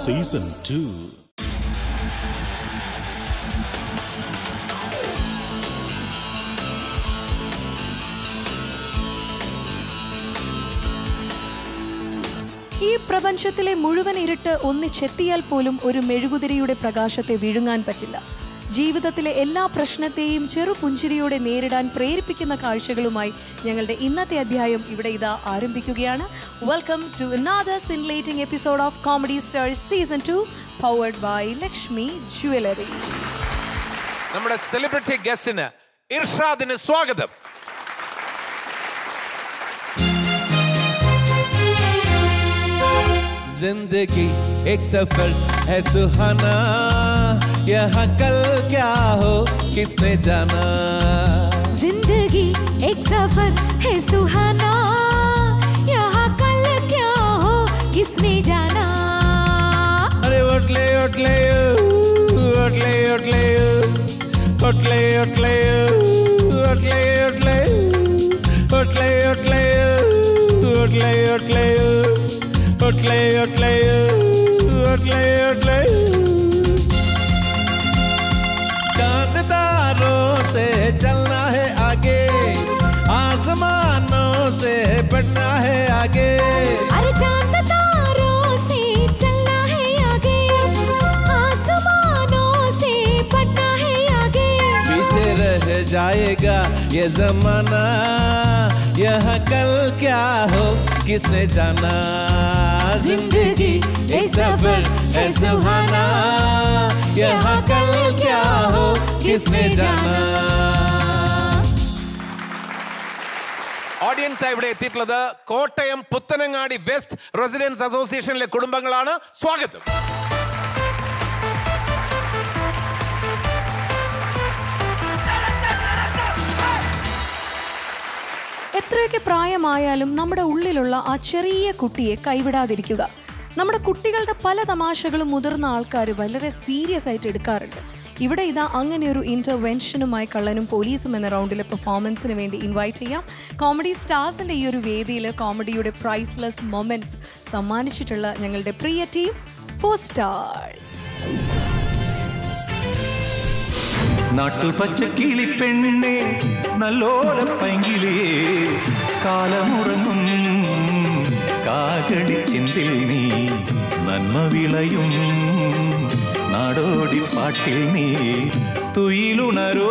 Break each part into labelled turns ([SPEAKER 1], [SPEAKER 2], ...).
[SPEAKER 1] Season two
[SPEAKER 2] ഈ പ്രപഞ്ചത്തിലെ മുഴുവൻ ഇരുട്ട് ഒന്നിച്ചെത്തിയാൽ പോലും ഒരു മെഴുകുതിരിയുടെ പ്രകാശത്തെ വിഴുങ്ങാൻ പറ്റില്ല ജീവിതത്തിലെ എല്ലാ പ്രശ്നത്തെയും ചെറുപുഞ്ചിരിയോടെ നേരിടാൻ പ്രേരിപ്പിക്കുന്ന കാഴ്ചകളുമായി ഞങ്ങളുടെ ഇന്നത്തെ അധ്യായം ഇവിടെ ഇതാ ആരംഭിക്കുകയാണ് welcome to another scintillating episode of comedy stars season two powered by Lakshmi jewellery
[SPEAKER 3] നമ്മുടെ സെലിബ്രിറ്റി ഗസ്റ്റിന് ഇർഷാദിന് സ്വാഗതം
[SPEAKER 4] जिंदगी एक सफर है सुहाना यहाँ कल क्या हो किसने जाना
[SPEAKER 2] जिंदगी एक सफर है सुहाना यहाँ कल क्या हो किसने जाना
[SPEAKER 4] अरे ओटले ओटले ओटले ओटले ओटले ओटले ओटले ओटले ओटले ओटले ओटले ओटले ओटले ओटले ओटले ओटले चांद तारों से चलना है आगे आसमानों से बढ़ना है आगे
[SPEAKER 2] अरे चांद तारों से चलना है आगे आसमानों से बढ़ना है आगे
[SPEAKER 4] पीछे रह जाएगा ये जमाना यहाँ कल क्या हो किसने जाना जिंदगी एक सफर है सुहाना यहाँ कल क्या हो किसने जाना
[SPEAKER 3] ഓഡിയൻസ് ഇവിടെ എത്തിയിട്ടുള്ളത് കോട്ടയം പുത്തനങ്ങാടി വെസ്റ്റ് റെസിഡൻസ് അസോസിയേഷനിലെ കുടുംബങ്ങളാണ് സ്വാഗതം
[SPEAKER 2] എത്രയൊക്കെ പ്രായമായാലും നമ്മുടെ ഉള്ളിലുള്ള ആ ചെറിയ കുട്ടിയെ കൈവിടാതിരിക്കുക നമ്മുടെ കുട്ടികളുടെ പല തമാശകളും മുതിർന്ന ആൾക്കാർ വളരെ സീരിയസ് ആയിട്ട് എടുക്കാറുണ്ട് ഇവിടെ ഇതാ അങ്ങനെ ഒരു ഇന്റർവെൻഷനുമായി കള്ളനും പോലീസും എന്ന റൗണ്ടിലെ പെർഫോമൻസിന് വേണ്ടി ഇൻവൈറ്റ് ചെയ്യാം കോമഡി സ്റ്റാർസിന്റെ ഈ ഒരു വേദിയിൽ കോമഡിയുടെ പ്രൈസ്ലെസ് മൊമെന്റ്സ് സമ്മാനിച്ചിട്ടുള്ള ഞങ്ങളുടെ പ്രിയ ടീം ഫോർ സ്റ്റാർസ്
[SPEAKER 5] നാട്ടു പച്ച കിളിപ്പെണ്ണെ നല്ലോല പൈങ്കിലേ കാലമുറങ്ങും കാകടി ചിന്തിൽ നീ നന്മ വിളയും നാടോടി പാട്ടിൽ നീ തുയിലുണരോ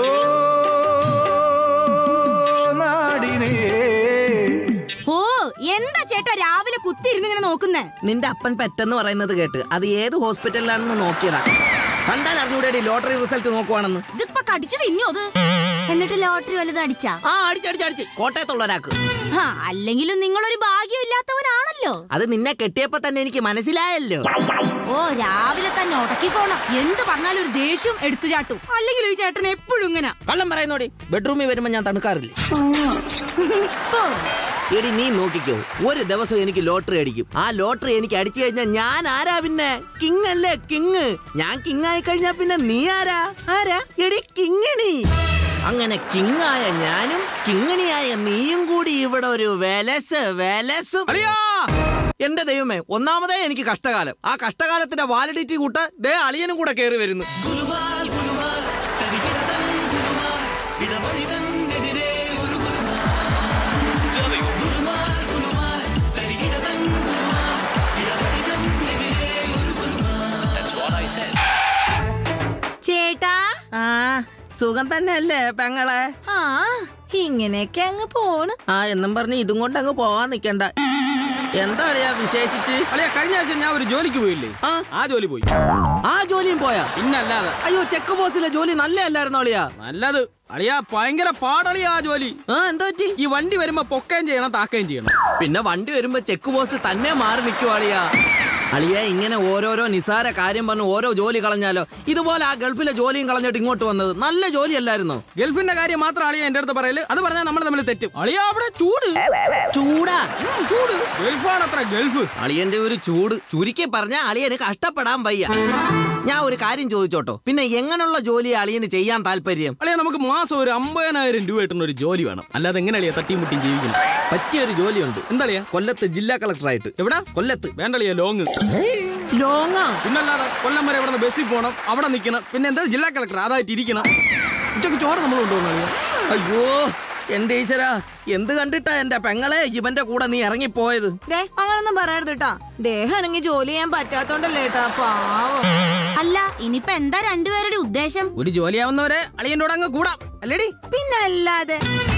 [SPEAKER 5] നാടിനേ
[SPEAKER 6] ഓ എന്താ ചേട്ടാ രാവിലെ കുത്തിയിരുന്ന് ഇങ്ങനെ നോക്കുന്നേ
[SPEAKER 7] നിന്റെ അപ്പൻ പെറ്റെന്ന് പറയുന്നത് കേട്ട് അത് ഏത് ഹോസ്പിറ്റലിലാണെന്ന് നോക്കിയതാ കണ്ടാൽ അറിഞ്ഞൂടെ ലോട്ടറി റിസൾട്ട് നോക്കുവാണെന്ന്
[SPEAKER 6] ഇതിപ്പോ കടിച്ചു തിന്നോ അത് എന്നിട്ട് ലോട്ടറി വല്ലതും അടിച്ചാ
[SPEAKER 7] ആ അടിച്ചടിച്ചടിച്ച് കോട്ടയത്തുള്ള ഒരാൾക്ക്
[SPEAKER 6] ഹാ, അല്ലെങ്കിലും നിങ്ങളൊരു ഭാഗ്യമില്ലാത്തവനാണല്ലോ
[SPEAKER 7] അത് നിന്നെ കെട്ടിയപ്പോ തന്നെ എനിക്ക് മനസ്സിലായല്ലോ
[SPEAKER 6] ഓ രാവിലെ തന്നെ ഉടക്കിക്കോണം എന്ത് പറഞ്ഞാലും ഒരു ദേഷ്യം എടുത്തു ചാട്ടും അല്ലെങ്കിൽ ഈ ചേട്ടൻ എപ്പോഴും ഇങ്ങനെ
[SPEAKER 7] കള്ളം പറയുന്നോടി ബെഡ്റൂമിൽ വരുമ്പോ ഞാൻ തണുക്കാറില്ലേ
[SPEAKER 6] പോ.
[SPEAKER 7] എടി നീ നോക്കിക്കോ ഒരു ദിവസം എനിക്ക് ലോട്ടറി അടിക്കും ആ ലോട്ടറി എനിക്ക് അടിച്ചു കഴിഞ്ഞാൽ ഞാൻ ആരാ പിന്നെ കിങ് അല്ലേ കിങ് ഞാൻ കിങ് ആയി കഴിഞ്ഞാ പിന്നെ നീ ആരാ ആരാ എടി കിങ്ങിണി അങ്ങനെ കിങ് ആയ ഞാനും കിങ്ങിണിയായ നീയും കൂടി ഇവിടെ ഒരു വെലസ് വെലസും എന്റെ ദൈവമേ ഒന്നാമതേ എനിക്ക് കഷ്ടകാലം ആ കഷ്ടകാലത്തിന്റെ വാലിഡിറ്റി കൂട്ട ദേ അളിയനും കൂടെ കയറി വരുന്നു
[SPEAKER 6] ചേട്ടാ
[SPEAKER 7] ആ സുഖം തന്നെയല്ലേ പെങ്ങളെ
[SPEAKER 6] ആ ഇങ്ങനെയൊക്കെ അങ്ങ് പോണ്
[SPEAKER 7] ആ എന്നും പറഞ്ഞ് ഇതും കൊണ്ട് അങ്ങ് പോവാൻ നിക്കണ്ട എന്താ അളിയാ വിശേഷിച്ച്
[SPEAKER 8] അളിയ കഴിഞ്ഞ ആഴ്ച ഞാൻ ഒരു ജോലിക്ക് പോയില്ലേ
[SPEAKER 7] ആ
[SPEAKER 8] ആ ജോലി പോയി
[SPEAKER 7] ആ ജോലിയും പോയാ
[SPEAKER 8] പിന്നല്ലാതെ
[SPEAKER 7] അയ്യോ ചെക്ക് പോസ്റ്റിലെ ജോലി നല്ലതല്ലായിരുന്നോ അളിയാ
[SPEAKER 8] നല്ലത് അളിയ ഭയങ്കര പാടളിയ ആ ജോലി
[SPEAKER 7] ആ എന്താ പറ്റി
[SPEAKER 8] ഈ വണ്ടി വരുമ്പോ പൊക്കുകയും ചെയ്യണം താക്കുകയും ചെയ്യണം
[SPEAKER 7] പിന്നെ വണ്ടി വരുമ്പോ ചെക്ക് പോസ്റ്റ് തന്നെ മാറി നിൽക്കും അളിയാ അളിയ ഇങ്ങനെ ഓരോരോ നിസാര കാര്യം പറഞ്ഞ് ഓരോ ജോലി കളഞ്ഞാലോ ഇതുപോലെ ആ ഗൾഫിലെ ജോലിയും കളഞ്ഞിട്ട് ഇങ്ങോട്ട് വന്നത് നല്ല ജോലിയല്ലായിരുന്നോ
[SPEAKER 8] ഗൾഫിന്റെ കാര്യം മാത്രം അളിയ എന്റെ അടുത്ത് പറയല് അത് പറഞ്ഞാൽ നമ്മൾ തമ്മിൽ തെറ്റും അളിയ അവിടെ ചൂട്
[SPEAKER 7] ചൂടാ
[SPEAKER 8] ഉം, ചൂട് ഗൾഫാണ് അത്ര ഗൾഫ്
[SPEAKER 7] അളിയന്റെ ഒരു ചൂട് ചുരുക്കി പറഞ്ഞ അളിയന് കഷ്ടപ്പെടാൻ വയ്യ ഞാൻ ഒരു കാര്യം ചോദിച്ചോട്ടോ പിന്നെ എങ്ങനെയുള്ള ജോലി അളിയന് ചെയ്യാൻ താല്പര്യം
[SPEAKER 8] അളിയ നമുക്ക് മാസം ഒരു അമ്പതിനായിരം രൂപ കിട്ടുന്ന ഒരു ജോലി വേണം അല്ലാതെ എങ്ങനെ അളിയ തട്ടിയും മുട്ടിയും ജീവിക്കണം
[SPEAKER 7] പറ്റിയ ഒരു ജോലിയുണ്ട്
[SPEAKER 8] എന്താ അളിയ
[SPEAKER 7] കൊല്ലത്ത് ജില്ലാ കളക്ടറായിട്ട്
[SPEAKER 8] എവിടാ കൊല്ലത്ത് വേണ്ടളിയ ലോങ്
[SPEAKER 7] ലോങ്ങാ
[SPEAKER 8] പിന്നല്ലാതെ കൊല്ലം വരെ ഇവിടെ ബസ്സിൽ പോകണം അവിടെ നിൽക്കണം പിന്നെ എന്താ ജില്ലാ കളക്ടർ അതായിട്ട് ഇരിക്കണം ഉച്ചക്ക് ചോറ് നമ്മൾ കൊണ്ടുപോകണം അയ്യോ എന്റെ ഈശ്വര എന്ത് കണ്ടിട്ടാ എന്റെ പെങ്ങളെ ഇവന്റെ കൂടെ നീ ഇറങ്ങിപ്പോയത്
[SPEAKER 6] ദേ അങ്ങനൊന്നും പറയരുത് കേട്ടാ ദേഹം ആണെങ്കിൽ ജോലി ചെയ്യാൻ പറ്റാത്തോണ്ടല്ലേ കേട്ടാ പാവം അല്ല ഇനിയിപ്പൊ എന്താ രണ്ടുപേരുടെ ഉദ്ദേശം
[SPEAKER 8] ഒരു ജോലിയാവുന്നവരെ അളിയൻ്റെ കൂടെ അങ്ങ് കൂടാം അല്ലേടി
[SPEAKER 6] പിന്നെ അല്ലാതെ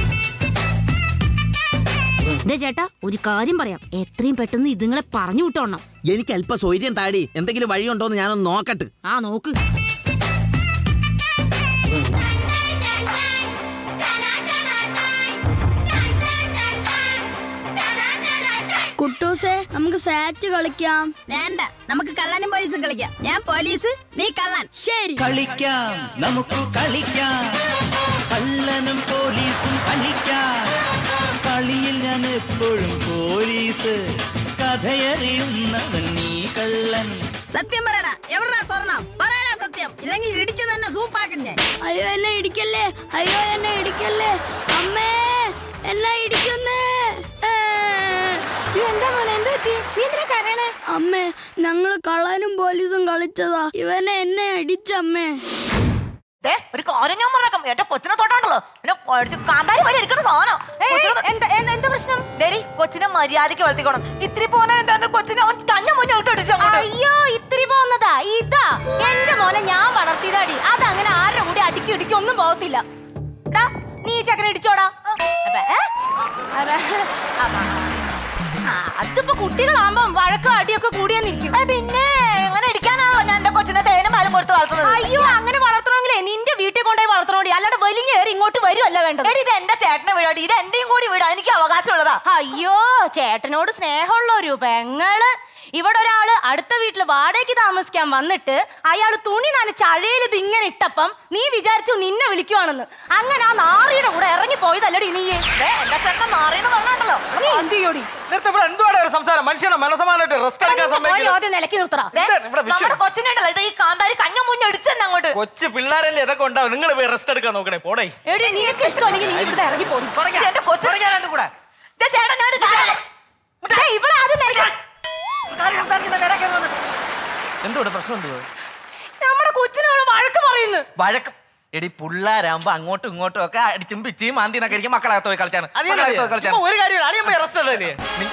[SPEAKER 6] ദേ ചേട്ടാ ഒരു കാര്യം പറയാം എത്രയും പെട്ടെന്ന് ഇതുങ്ങളെ പറഞ്ഞു വിട്ടോണം
[SPEAKER 7] എനിക്ക് അല്പ സ്വൈര്യം താടി എന്തെങ്കിലും വഴിയുണ്ടോന്ന് ഞാനൊന്ന് നോക്കട്ടെ
[SPEAKER 6] ആ നോക്ക്
[SPEAKER 1] കുട്ടൂസേ നമുക്ക് സാറ്റ് കളിക്കാം
[SPEAKER 9] വേണ്ട നമുക്ക് കള്ളനും പോലീസും കളിക്കാം ഞാൻ പോലീസ് നീ കള്ളൻ
[SPEAKER 1] ശരി
[SPEAKER 4] കളിക്കാം നമുക്ക് കളിക്കാം കള്ളനും പോലീസും കളിക്കാം കളിയിൽ ഞാൻ എപ്പോഴും പോലീസ് കഥയറിയുന്നവൻ നീ കള്ളൻ
[SPEAKER 9] സത്യം പറയടാ എവിടാ സ്വർണം പറയടാ സത്യം ഇല്ലെങ്കിൽ ഇടിച്ചു തന്നെ സൂപ്പാക്കും ഞാൻ
[SPEAKER 1] അയ്യോ എന്നെ ഇടിക്കല്ലേ അയ്യോ എന്നെ ഇടിക്കല്ലേ അമ്മേ എന്നെ ഇടിക്കുന്നേ
[SPEAKER 6] എന്താ മോനെ എന്താ പറ്റി നീ എന്തിനാ കരയണേ
[SPEAKER 1] അമ്മേ ഞങ്ങള് കള്ളനും പോലീസും കളിച്ചതാ ഇവനെ എന്നെ അടിച്ചമ്മേ
[SPEAKER 9] ഒരു കാര്യം ഞാൻ പറഞ്ഞേക്കാം എന്റെ കൊച്ചിനെ തൊട്ടാണല്ലോ എന്നെ പഠിച്ച് കാന്താരി വരെ ഇരിക്കണ സാധനം എന്താ എന്താ പ്രശ്നം ഡേരി കൊച്ചിനെ മര്യാദയ്ക്ക് വളർത്തിക്കോണം ഇത്തിരി പോന്നെ എന്താ കൊച്ചിനെ അവൻ കഞ്ഞ മുന്നേ ഇട്ടടിച്ചു
[SPEAKER 6] അയ്യോ ഇത്തിരി പോകുന്നതാ ഇതാ എന്റെ മോനെ ഞാൻ വളർത്തിയതാടി അതങ്ങനെ ആരുടെ കൂടി അടുക്കി ഇടിക്കി ഒന്നും പോകത്തില്ല എടാ, നീ ഈ ചക്കനെ ഇടിച്ചോടാ അപ്പ, ഏ? അപ്പ, അപ്പ, ആ, അതിപ്പോ കുട്ടികളാകുമ്പം വഴക്കും അടിയൊക്കെ കൂടിയെന്നിരിക്കും
[SPEAKER 9] പിന്നെ എങ്ങനെ ഇടിക്കാനാണോ ഞാൻ എന്റെ കൊച്ചിനെ തേനും പാലും കൊടുത്ത് വളർത്തുന്നത്
[SPEAKER 6] അയ്യോ അങ്ങനെ വളർത്തണമെങ്കിലേ നിന്റെ വീട്ടിൽ കൊണ്ടുപോയി വളർത്തണോടി അല്ലാണ്ട് വലിഞ്ഞ് കയറി ഇങ്ങോട്ട് വരുമല്ല വേണ്ടത്
[SPEAKER 9] എടി, ഇത് എന്റെ ചേട്ടനെ വീടാടി ഇത് എന്റെയും കൂടി വീടാ എനിക്ക് അവകാശമുള്ളതാ
[SPEAKER 6] അയ്യോ ചേട്ടനോട് സ്നേഹമുള്ള ഒരു പെങ്ങള് ഇവിടെ ഒരാള് അടുത്ത വീട്ടിൽ വാടകയ്ക്ക് താമസിക്കാൻ വന്നിട്ട് അയാൾ തുണി നനച്ച് അഴയിൽ ഇത് ഇങ്ങനെ ഇട്ടപ്പം നീ വിചാരിച്ചു നിന്നെ വിളിക്കുവാണെന്ന് അങ്ങനെ ആ നാറിയുടെ കൂടെ ഇറങ്ങി പോയതല്ലടി നീ
[SPEAKER 9] ദേ, എന്റെ ചേട്ടൻ മാറിയെന്ന് പറഞ്ഞാണ്ടല്ലോ
[SPEAKER 6] നീ എന്ത് ചെയ്യോടി
[SPEAKER 8] നേരത്തെ ഇവിടെ എന്തുവാണ് ഒരു സംസാരം മനുഷ്യനെ മനസ്സമാനായിട്ട് റെസ്റ്റ് എടുക്കാൻ
[SPEAKER 6] മോനെ
[SPEAKER 8] സമ്മതിക്കില്ല
[SPEAKER 6] ആദ്യം നിലക്കി നിർത്തറ
[SPEAKER 9] ദേ,
[SPEAKER 8] എന്താണ് ഇവിടെ വിഷയം?
[SPEAKER 9] നമ്മുടെ കൊച്ചിനുണ്ടല്ലോ ഇത് ഈ കാന്താരി കഞ്ഞ മുന്നേ ഇടിച്ചെന്നെ അങ്ങോട്ട്
[SPEAKER 8] കൊച്ചു പിള്ളേരല്ലേ ഇതൊക്കെ ഉണ്ടാവും നിങ്ങൾ പോയി റെസ്റ്റ് എടുക്കാൻ നോക്കണേ പോടേ
[SPEAKER 6] എടി നിനക്ക് ഇഷ്ടമല്ലെങ്കിൽ നീ ഇവിടെ ഇറങ്ങി പോടി
[SPEAKER 9] ഇത് എന്റെ കൊച്ചിനെ
[SPEAKER 8] കൂടെ
[SPEAKER 9] ദേ, ചേട്ടാ ഞാൻ
[SPEAKER 6] ദേ, ഇവിടെ ആദ്യം നിലയ്ക്ക്.
[SPEAKER 10] എന്തുകൊണ്ട് പ്രശ്നം എന്തുവാ
[SPEAKER 6] നമ്മുടെ കൊച്ചിനോട് വഴക്ക് പറയുന്നു
[SPEAKER 10] വഴക്കം എടി പിള്ളേരാകുമ്പോ അങ്ങോട്ടും ഇങ്ങോട്ടും ഒക്കെ അടിച്ചും പിച്ചിയും മാന്തി നക്കരിക്കും മക്കളകത്ത് പോയി കളിച്ചാണ് മക്കളകത്ത് പോയി കളിച്ചാണ്
[SPEAKER 8] ഒരു കാര്യം അളിയൻ പോയി റെസ്റ്റ് എടുക്കല്ലേ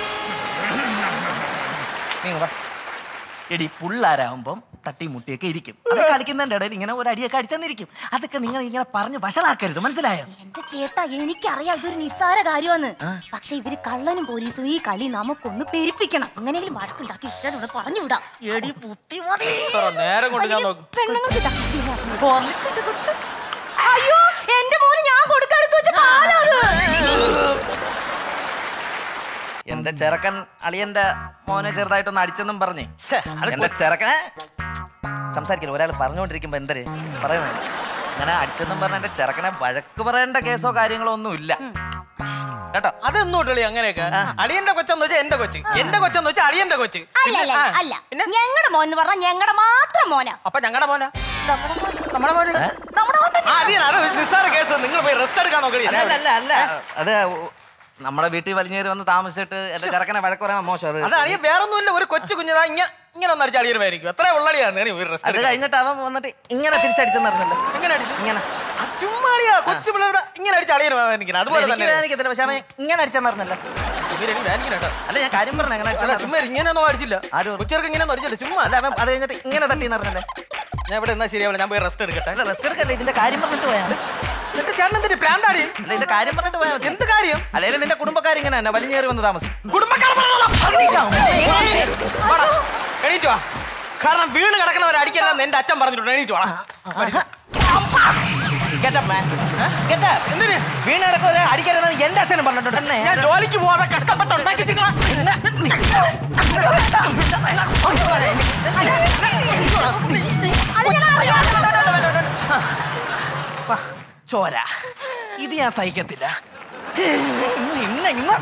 [SPEAKER 10] നീ വാ. എടി പിള്ളേരാകുമ്പം തട്ടി മുട്ടിയൊക്കെ ഇരിക്കും അത് കളിക്കുന്നതിന്റെ ഇടയിൽ ഇങ്ങനെ ഒരു അടിയൊക്കെ അടിച്ചെന്നിരിക്കും അതൊക്കെ നിങ്ങൾ ഇങ്ങനെ പറഞ്ഞ് വഷളാക്കരുത് മനസ്സിലായോ
[SPEAKER 6] എന്റെ ചേട്ടാ എനിക്കറിയാം ഇതൊരു നിസ്സാര കാര്യമാണ് പക്ഷെ ഇവര് കള്ളനും പോലീസും ഈ കളി നമുക്കൊന്ന് പെരുപ്പിക്കണം അങ്ങനെയെങ്കിലും വഴക്കുണ്ടാക്കി ഇഷ്ടം പറഞ്ഞു വിടാം
[SPEAKER 10] എടി ബുദ്ധി മതി
[SPEAKER 8] നേരം കൊണ്ട് ഞാൻ നോക്കും
[SPEAKER 6] പെണ്ണുങ്ങൾക്ക് ഇതാ. ഹോർലിക്സ് ഇട്ട് കുടിച്ച്. അയ്യോ എന്റെ മോന് ഞാൻ കൊടുക്കാടുത്ത് വെച്ച പാലാണ്
[SPEAKER 10] എന്റെ ചെറുക്കൻ അളിയന്റെ മോനെ ചെറുതായിട്ടൊന്ന് അടിച്ചെന്നും പറഞ്ഞേ എന്റെ ചെറുക്കനെ സംസാരിക്കില്ല ഒരാൾ പറഞ്ഞുകൊണ്ടിരിക്കുമ്പോ എന്തര് പറയുന്നത് അങ്ങനെ അടിച്ചെന്നും പറഞ്ഞ എന്റെ ചെറുക്കനെ വഴക്ക് പറയേണ്ട കേസോ കാര്യങ്ങളോ ഒന്നും ഇല്ല കേട്ടോ
[SPEAKER 8] അതെന്നോട്ടളി അങ്ങനെയൊക്കെ അളിയന്റെ കൊച്ചെന്ന് വെച്ചാൽ എന്റെ കൊച്ച് എന്റെ കൊച്ചെന്ന് വെച്ചാൽ അളിയന്റെ കൊച്ച്
[SPEAKER 6] അല്ല അല്ല
[SPEAKER 8] ആ,
[SPEAKER 6] അല്ല ഞങ്ങളുടെ മോൻ എന്ന് പറഞ്ഞാൽ ഞങ്ങളുടെ മാത്രം മോനാ
[SPEAKER 8] അപ്പൊ ഞങ്ങളുടെ മോന നമ്മുടെ മോന ആ അളിയൻ അത് നിസ്സാര കേസ് നിങ്ങൾ പോയി റെസ്റ്റ് എടുക്കാൻ നോക്കണി
[SPEAKER 10] അല്ല അല്ല അല്ല അത് നമ്മുടെ വീട്ടിൽ വലിഞ്ഞേറി വന്ന് താമസിച്ചിട്ട് എന്റെ ചെറുക്കനെ വഴക്ക് പറയാൻ മോശം അത്
[SPEAKER 8] അത് അളിയൻ വേറൊന്നുമില്ല ഒരു കൊച്ചു കുഞ്ഞതാ ഇങ്ങനെ ഇങ്ങനെ ഒന്ന് അടിച്ച അളിയനായിരിക്കും എത്ര ഉള്ളളിയാണ് നീ പോയി റെസ്റ്റ്
[SPEAKER 10] അത് കഴിഞ്ഞിട്ട് അവൻ വന്നിട്ട് ഇങ്ങനെ തിരിച്ചടിച്ചെന്ന് പറഞ്ഞല്ലോ
[SPEAKER 8] എങ്ങനെ അടിച്ചു
[SPEAKER 10] ഇങ്ങനെ
[SPEAKER 8] ആ, ചുമ്മാ അളിയാ കൊച്ചു പിള്ളേരുടെ ഇങ്ങനെ അടിച്ച അളിയൻ വേദനിക്കണം അതുപോലെ
[SPEAKER 10] എനിക്ക്
[SPEAKER 8] തന്നെ
[SPEAKER 10] വേദനിക്കത്തില്ല പക്ഷെ അവൻ ഇങ്ങനെ അടിച്ചെന്ന് പറഞ്ഞല്ലോ
[SPEAKER 8] ഇവര് എനിക്ക് വേദനിക്കണം കേട്ടോ.
[SPEAKER 10] അല്ല ഞാൻ കാര്യം പറഞ്ഞു അങ്ങനെ
[SPEAKER 8] അല്ല
[SPEAKER 10] അടിച്ചെന്ന്
[SPEAKER 8] ചുമ്മാ ഇങ്ങനെയൊന്നും അടിച്ചില്ല
[SPEAKER 10] ആരും
[SPEAKER 8] കൊച്ചർക്ക് ഇങ്ങനെയൊന്നും അടിച്ചില്ല ചുമ്മാ
[SPEAKER 10] അല്ല അവൻ അത് കഴിഞ്ഞിട്ട് ഇങ്ങനെ തട്ടിന്ന് പറഞ്ഞല്ലേ
[SPEAKER 8] ഞാൻ ഇവിടെ എന്നാ ശരിയാവില്ല ഞാൻ പോയി റെസ്റ്റ് എടുക്കട്ടെ
[SPEAKER 10] അല്ല റെസ്റ്റ് എടുക്കല്ലേ ഇതിന്റെ കാര്യം പറഞ്ഞിട്ട് പോയാ മതി.
[SPEAKER 8] എന്നിട്ട് ചേട്ടൻ എന്തിട്ട് പ്രാന്താടി
[SPEAKER 10] അല്ല ഇതിന്റെ കാര്യം പറഞ്ഞിട്ട് പോയാ മതി.
[SPEAKER 8] എന്ത് കാര്യം
[SPEAKER 10] അല്ലെങ്കിൽ നിന്റെ കുടുംബക്കാർ ഇങ്ങനെ തന്നെ വലിഞ്ഞേറി വന്ന് താമസം
[SPEAKER 8] കുടുംബക്കാർ എണീറ്റ് വാ കാരണം വീണ് കിടക്കുന്നവരെ അടിക്കല്ലെന്ന് എന്റെ അച്ഛൻ പറഞ്ഞിട്ടുണ്ട് എണീറ്റ് വാ
[SPEAKER 10] എന്തിന് വീണ് കിടക്കുക അടിക്കരുതെന്ന് എന്റെ അച്ഛനും പറഞ്ഞിട്ടുണ്ട് എന്നെ.
[SPEAKER 8] ഞാൻ ജോലിക്ക് പോവാതെ കഷ്ടപ്പെട്ട് ഉണ്ടാക്കി
[SPEAKER 10] വാ, ചോര ഇത് ഞാൻ സഹിക്കത്തില്ല ഇന്ന് ഇന്ന്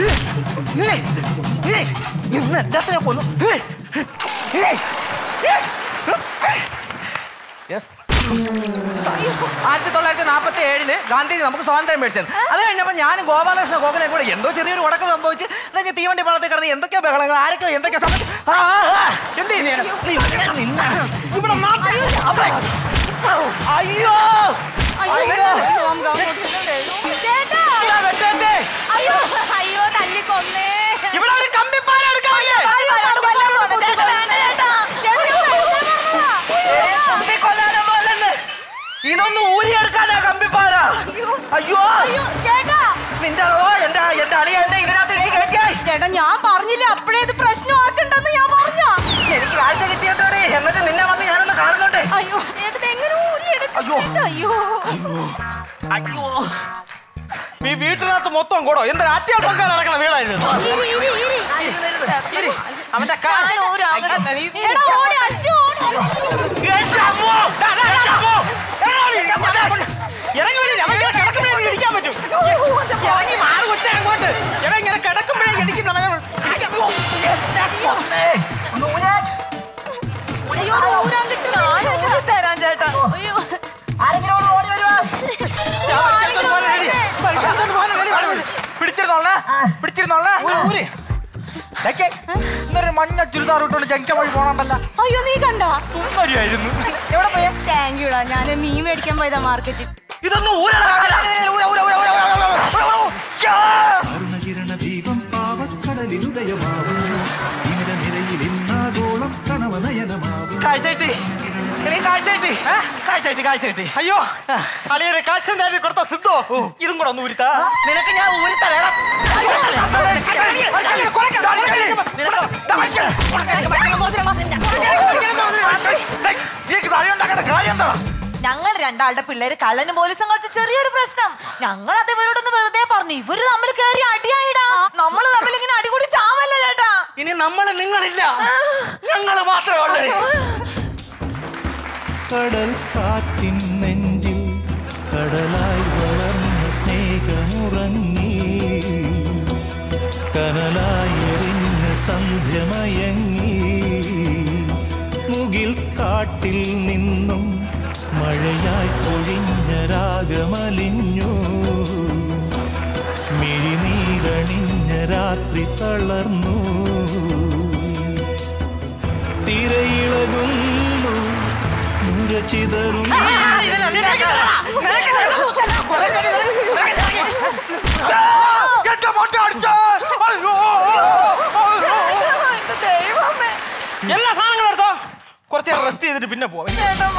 [SPEAKER 10] ഇന്ന് എല്ലാത്തിനെ കൊന്നു Yes. ആയിരത്തി തൊള്ളായിരത്തി നാൽപ്പത്തി ഏഴില് ഗാന്ധിജി നമുക്ക് സ്വാതന്ത്ര്യം മേടിച്ചത് അത് കഴിഞ്ഞപ്പോൾ ഞാനും ഗോപാലകൃഷ്ണ ഗോകുലം കൂടെ എന്തോ ചെറിയൊരു ഉടക്കം സംഭവിച്ച് അത് കഴിഞ്ഞ് തീവണ്ടി വെള്ളത്തിൽ കിടന്ന് എന്തൊക്കെയോ ബഹളങ്ങൾ ആരൊക്കെയോ എന്തൊക്കെയോ സംഭവിച്ചു ആ, ആ, ആ, എന്ത് ചെയ്യുന്നു ഞാൻ? നീ- നിന്നെ- ഇവിടെ നാട്ടിൽ അവിടെ. അയ്യോ അയ്യോ
[SPEAKER 6] ചേട്ടാ
[SPEAKER 10] ഇതാ വെട്ടേന്റെ.
[SPEAKER 6] അയ്യോ അയ്യോ തല്ലിക്കൊന്നേ
[SPEAKER 10] ഇവിടെ ഒരു കമ്പിപ്പാര എടുക്കാൻ വയ്യേ?
[SPEAKER 6] അയ്യോ, ചേട്ടാ, കൊല്ലാൻ പോകുന്നു. ചേട്ടാ, വേണ്ട, ചേട്ടാ. ചേട്ടാ, ഞാൻ വെറുതെ പറഞ്ഞതാ.
[SPEAKER 10] ഏ, കമ്പി കൊല്ലാനോ പോലെന്ന്. ഇതൊന്നും ഊരിയെടുക്കാനാ കമ്പിപ്പാര അയ്യോ
[SPEAKER 6] അയ്യോ, ചേട്ടാ
[SPEAKER 10] നിന്റെ ഓ എന്റെ എന്റെ അളിയ എന്നെ ഇതിനകത്ത് ഇടിച്ച് കയറ്റിയായി
[SPEAKER 6] ചേട്ടാ ഞാൻ പറഞ്ഞില്ല അപ്പഴേ ഇത് പ്രശ്നം ആക്കണ്ടെന്ന് ഞാൻ പറഞ്ഞ
[SPEAKER 10] എനിക്ക് കാഴ്ച കിട്ടിയതോടെ എന്നിട്ട് നിന്നെ വന്ന് ഞാനൊന്ന് കാണുന്നുണ്ട്
[SPEAKER 6] അയ്യോ ചേട്ടൻ എങ്ങനെ ഊരിയെടുക്കും
[SPEAKER 10] അയ്യോ.
[SPEAKER 6] അയ്യോ
[SPEAKER 10] അയ്യോ ഈ വീട്ടിനകത്ത് മൊത്തം കൂടോ എന്താ ആറ്റിയാൽ പൊക്കാൻ നടക്കണ വീടായിരുന്നു
[SPEAKER 6] ഇരി, ഇരി, ഇരി.
[SPEAKER 10] ഇരി, അവന്റെ കാ-
[SPEAKER 6] ഞാൻ ഊരാകട്ടെ.
[SPEAKER 10] അയ്യ, നീ-
[SPEAKER 6] എടാ, ഓടി, അച്ഛൻ ഓടി, അച്ഛൻ.
[SPEAKER 10] എന്റെ അമ്മോ! ദാ, ദാ, ദാ, അമ്മോ! എടാ, ഇങ്ങ- ദാ, കൊണ്ട്. ഇറങ്ങി വരൂ, അവൻ ഇങ്ങനെ കിടക്കുമ്പോഴേ നീ ഇടിക്കാൻ പറ്റും ഇറങ്ങി മാറി കൊച്ചേ അങ്ങോട്ട് ഇവൻ ഇങ്ങനെ കിടക്കുമ്പോഴേ എനിക്ക് നമ്മളെ ഇടിക്കാൻ- ഓ, എന്റെ അമ്മേ. ഒന്ന് ഊരാൻ.
[SPEAKER 6] അയ്യോ, ഇത് ഊരാൻ കിട്ടുമോ? ചേട്ടാ, തരാം ചേട്ടാ അയ്യോ
[SPEAKER 10] ആരെങ്കിലും ഒന്ന് ഓടി വരുവാ? ഞാൻ വലിച്ചെടുത്തോണ്ട് പോകാൻ ready. വലിച്ചെടുത്തോണ്ട് പോകാൻ ready. വരൂ, വരൂ. പിടിച്ചിരുന്നോളെ പിടിച്ചിരുന്നോളെ ഊര് ഇതൊക്കെ ഇന്നൊരു മഞ്ഞ ചുരിദാർ ഇട്ടുകൊണ്ട് ജംഗ്ഷൻ വഴി പോകണ്ടല്ല
[SPEAKER 6] അയ്യോ നീ കണ്ട
[SPEAKER 10] സുന്ദരിയായിരുന്നു എവിടെ പോയ
[SPEAKER 6] താങ്ക് യുടാ ഞാൻ മീൻ മേടിക്കാൻ പോയതാ മാർക്കറ്റിൽ
[SPEAKER 10] ഇതൊന്നും ഊരടാ ഊര ഊര ഊര ഊര ഊര ഊര ഊര യാ!
[SPEAKER 5] അരുണകിരണ ദീപം പാവക്കടലിലുദയമാവുന്നു തിമിര നിരയിൽ ഇന്നാഗോളം കണവനയനമാവും
[SPEAKER 10] കാഴ്ച കിട്ടി എനിക്ക് കാഴ്ച കിട്ടി ഏ? കാഴ്ച കിട്ടി കാഴ്ച കിട്ടി അയ്യോ അളിയൊരു കാഴ്ച നേടി കൊടുത്ത സിദ്ധോ ഇതും കൂടെ ഒന്ന് ഊരിത്താ നിനക്ക് ഞാൻ ഊരിത്തരാം
[SPEAKER 9] ഞങ്ങൾ രണ്ടാളുടെ പിള്ളേര് കള്ളനും പോലീസും കളിച്ച ചെറിയൊരു പ്രശ്നം ഞങ്ങൾ അത് ഇവരോടൊന്ന് വെറുതെ പറഞ്ഞു ഇവര് തമ്മിൽ കയറി അടിയായിടാ നമ്മൾ തമ്മിൽ ഇങ്ങനെ അടികൂടി ചാവല്ലേ ചേട്ടാ
[SPEAKER 10] ഇനി നമ്മൾ നിങ്ങളില്ല ഞങ്ങൾ മാത്രമേ ഉള്ളൂ
[SPEAKER 5] കടൽ കാറ്റിൻ നെഞ്ചിൽ കടലായി വളർന്ന സ്നേഹമുറങ്ങി കനലായി എറിഞ്ഞ സന്ധ്യമയങ്ങി മുകിൽ കാട്ടിൽ നിന്നും മഴയായി പൊഴിഞ്ഞ രാഗമലിഞ്ഞു മിഴിനീരണിഞ്ഞ രാത്രി തളർന്നു തിരയിളകുന്നു നുരചിതറും
[SPEAKER 10] എല്ലാ സാധനങ്ങളും എടുത്തോ കുറച്ച് റെസ്റ്റ് ചെയ്തിട്ട് പിന്നെ പോവാം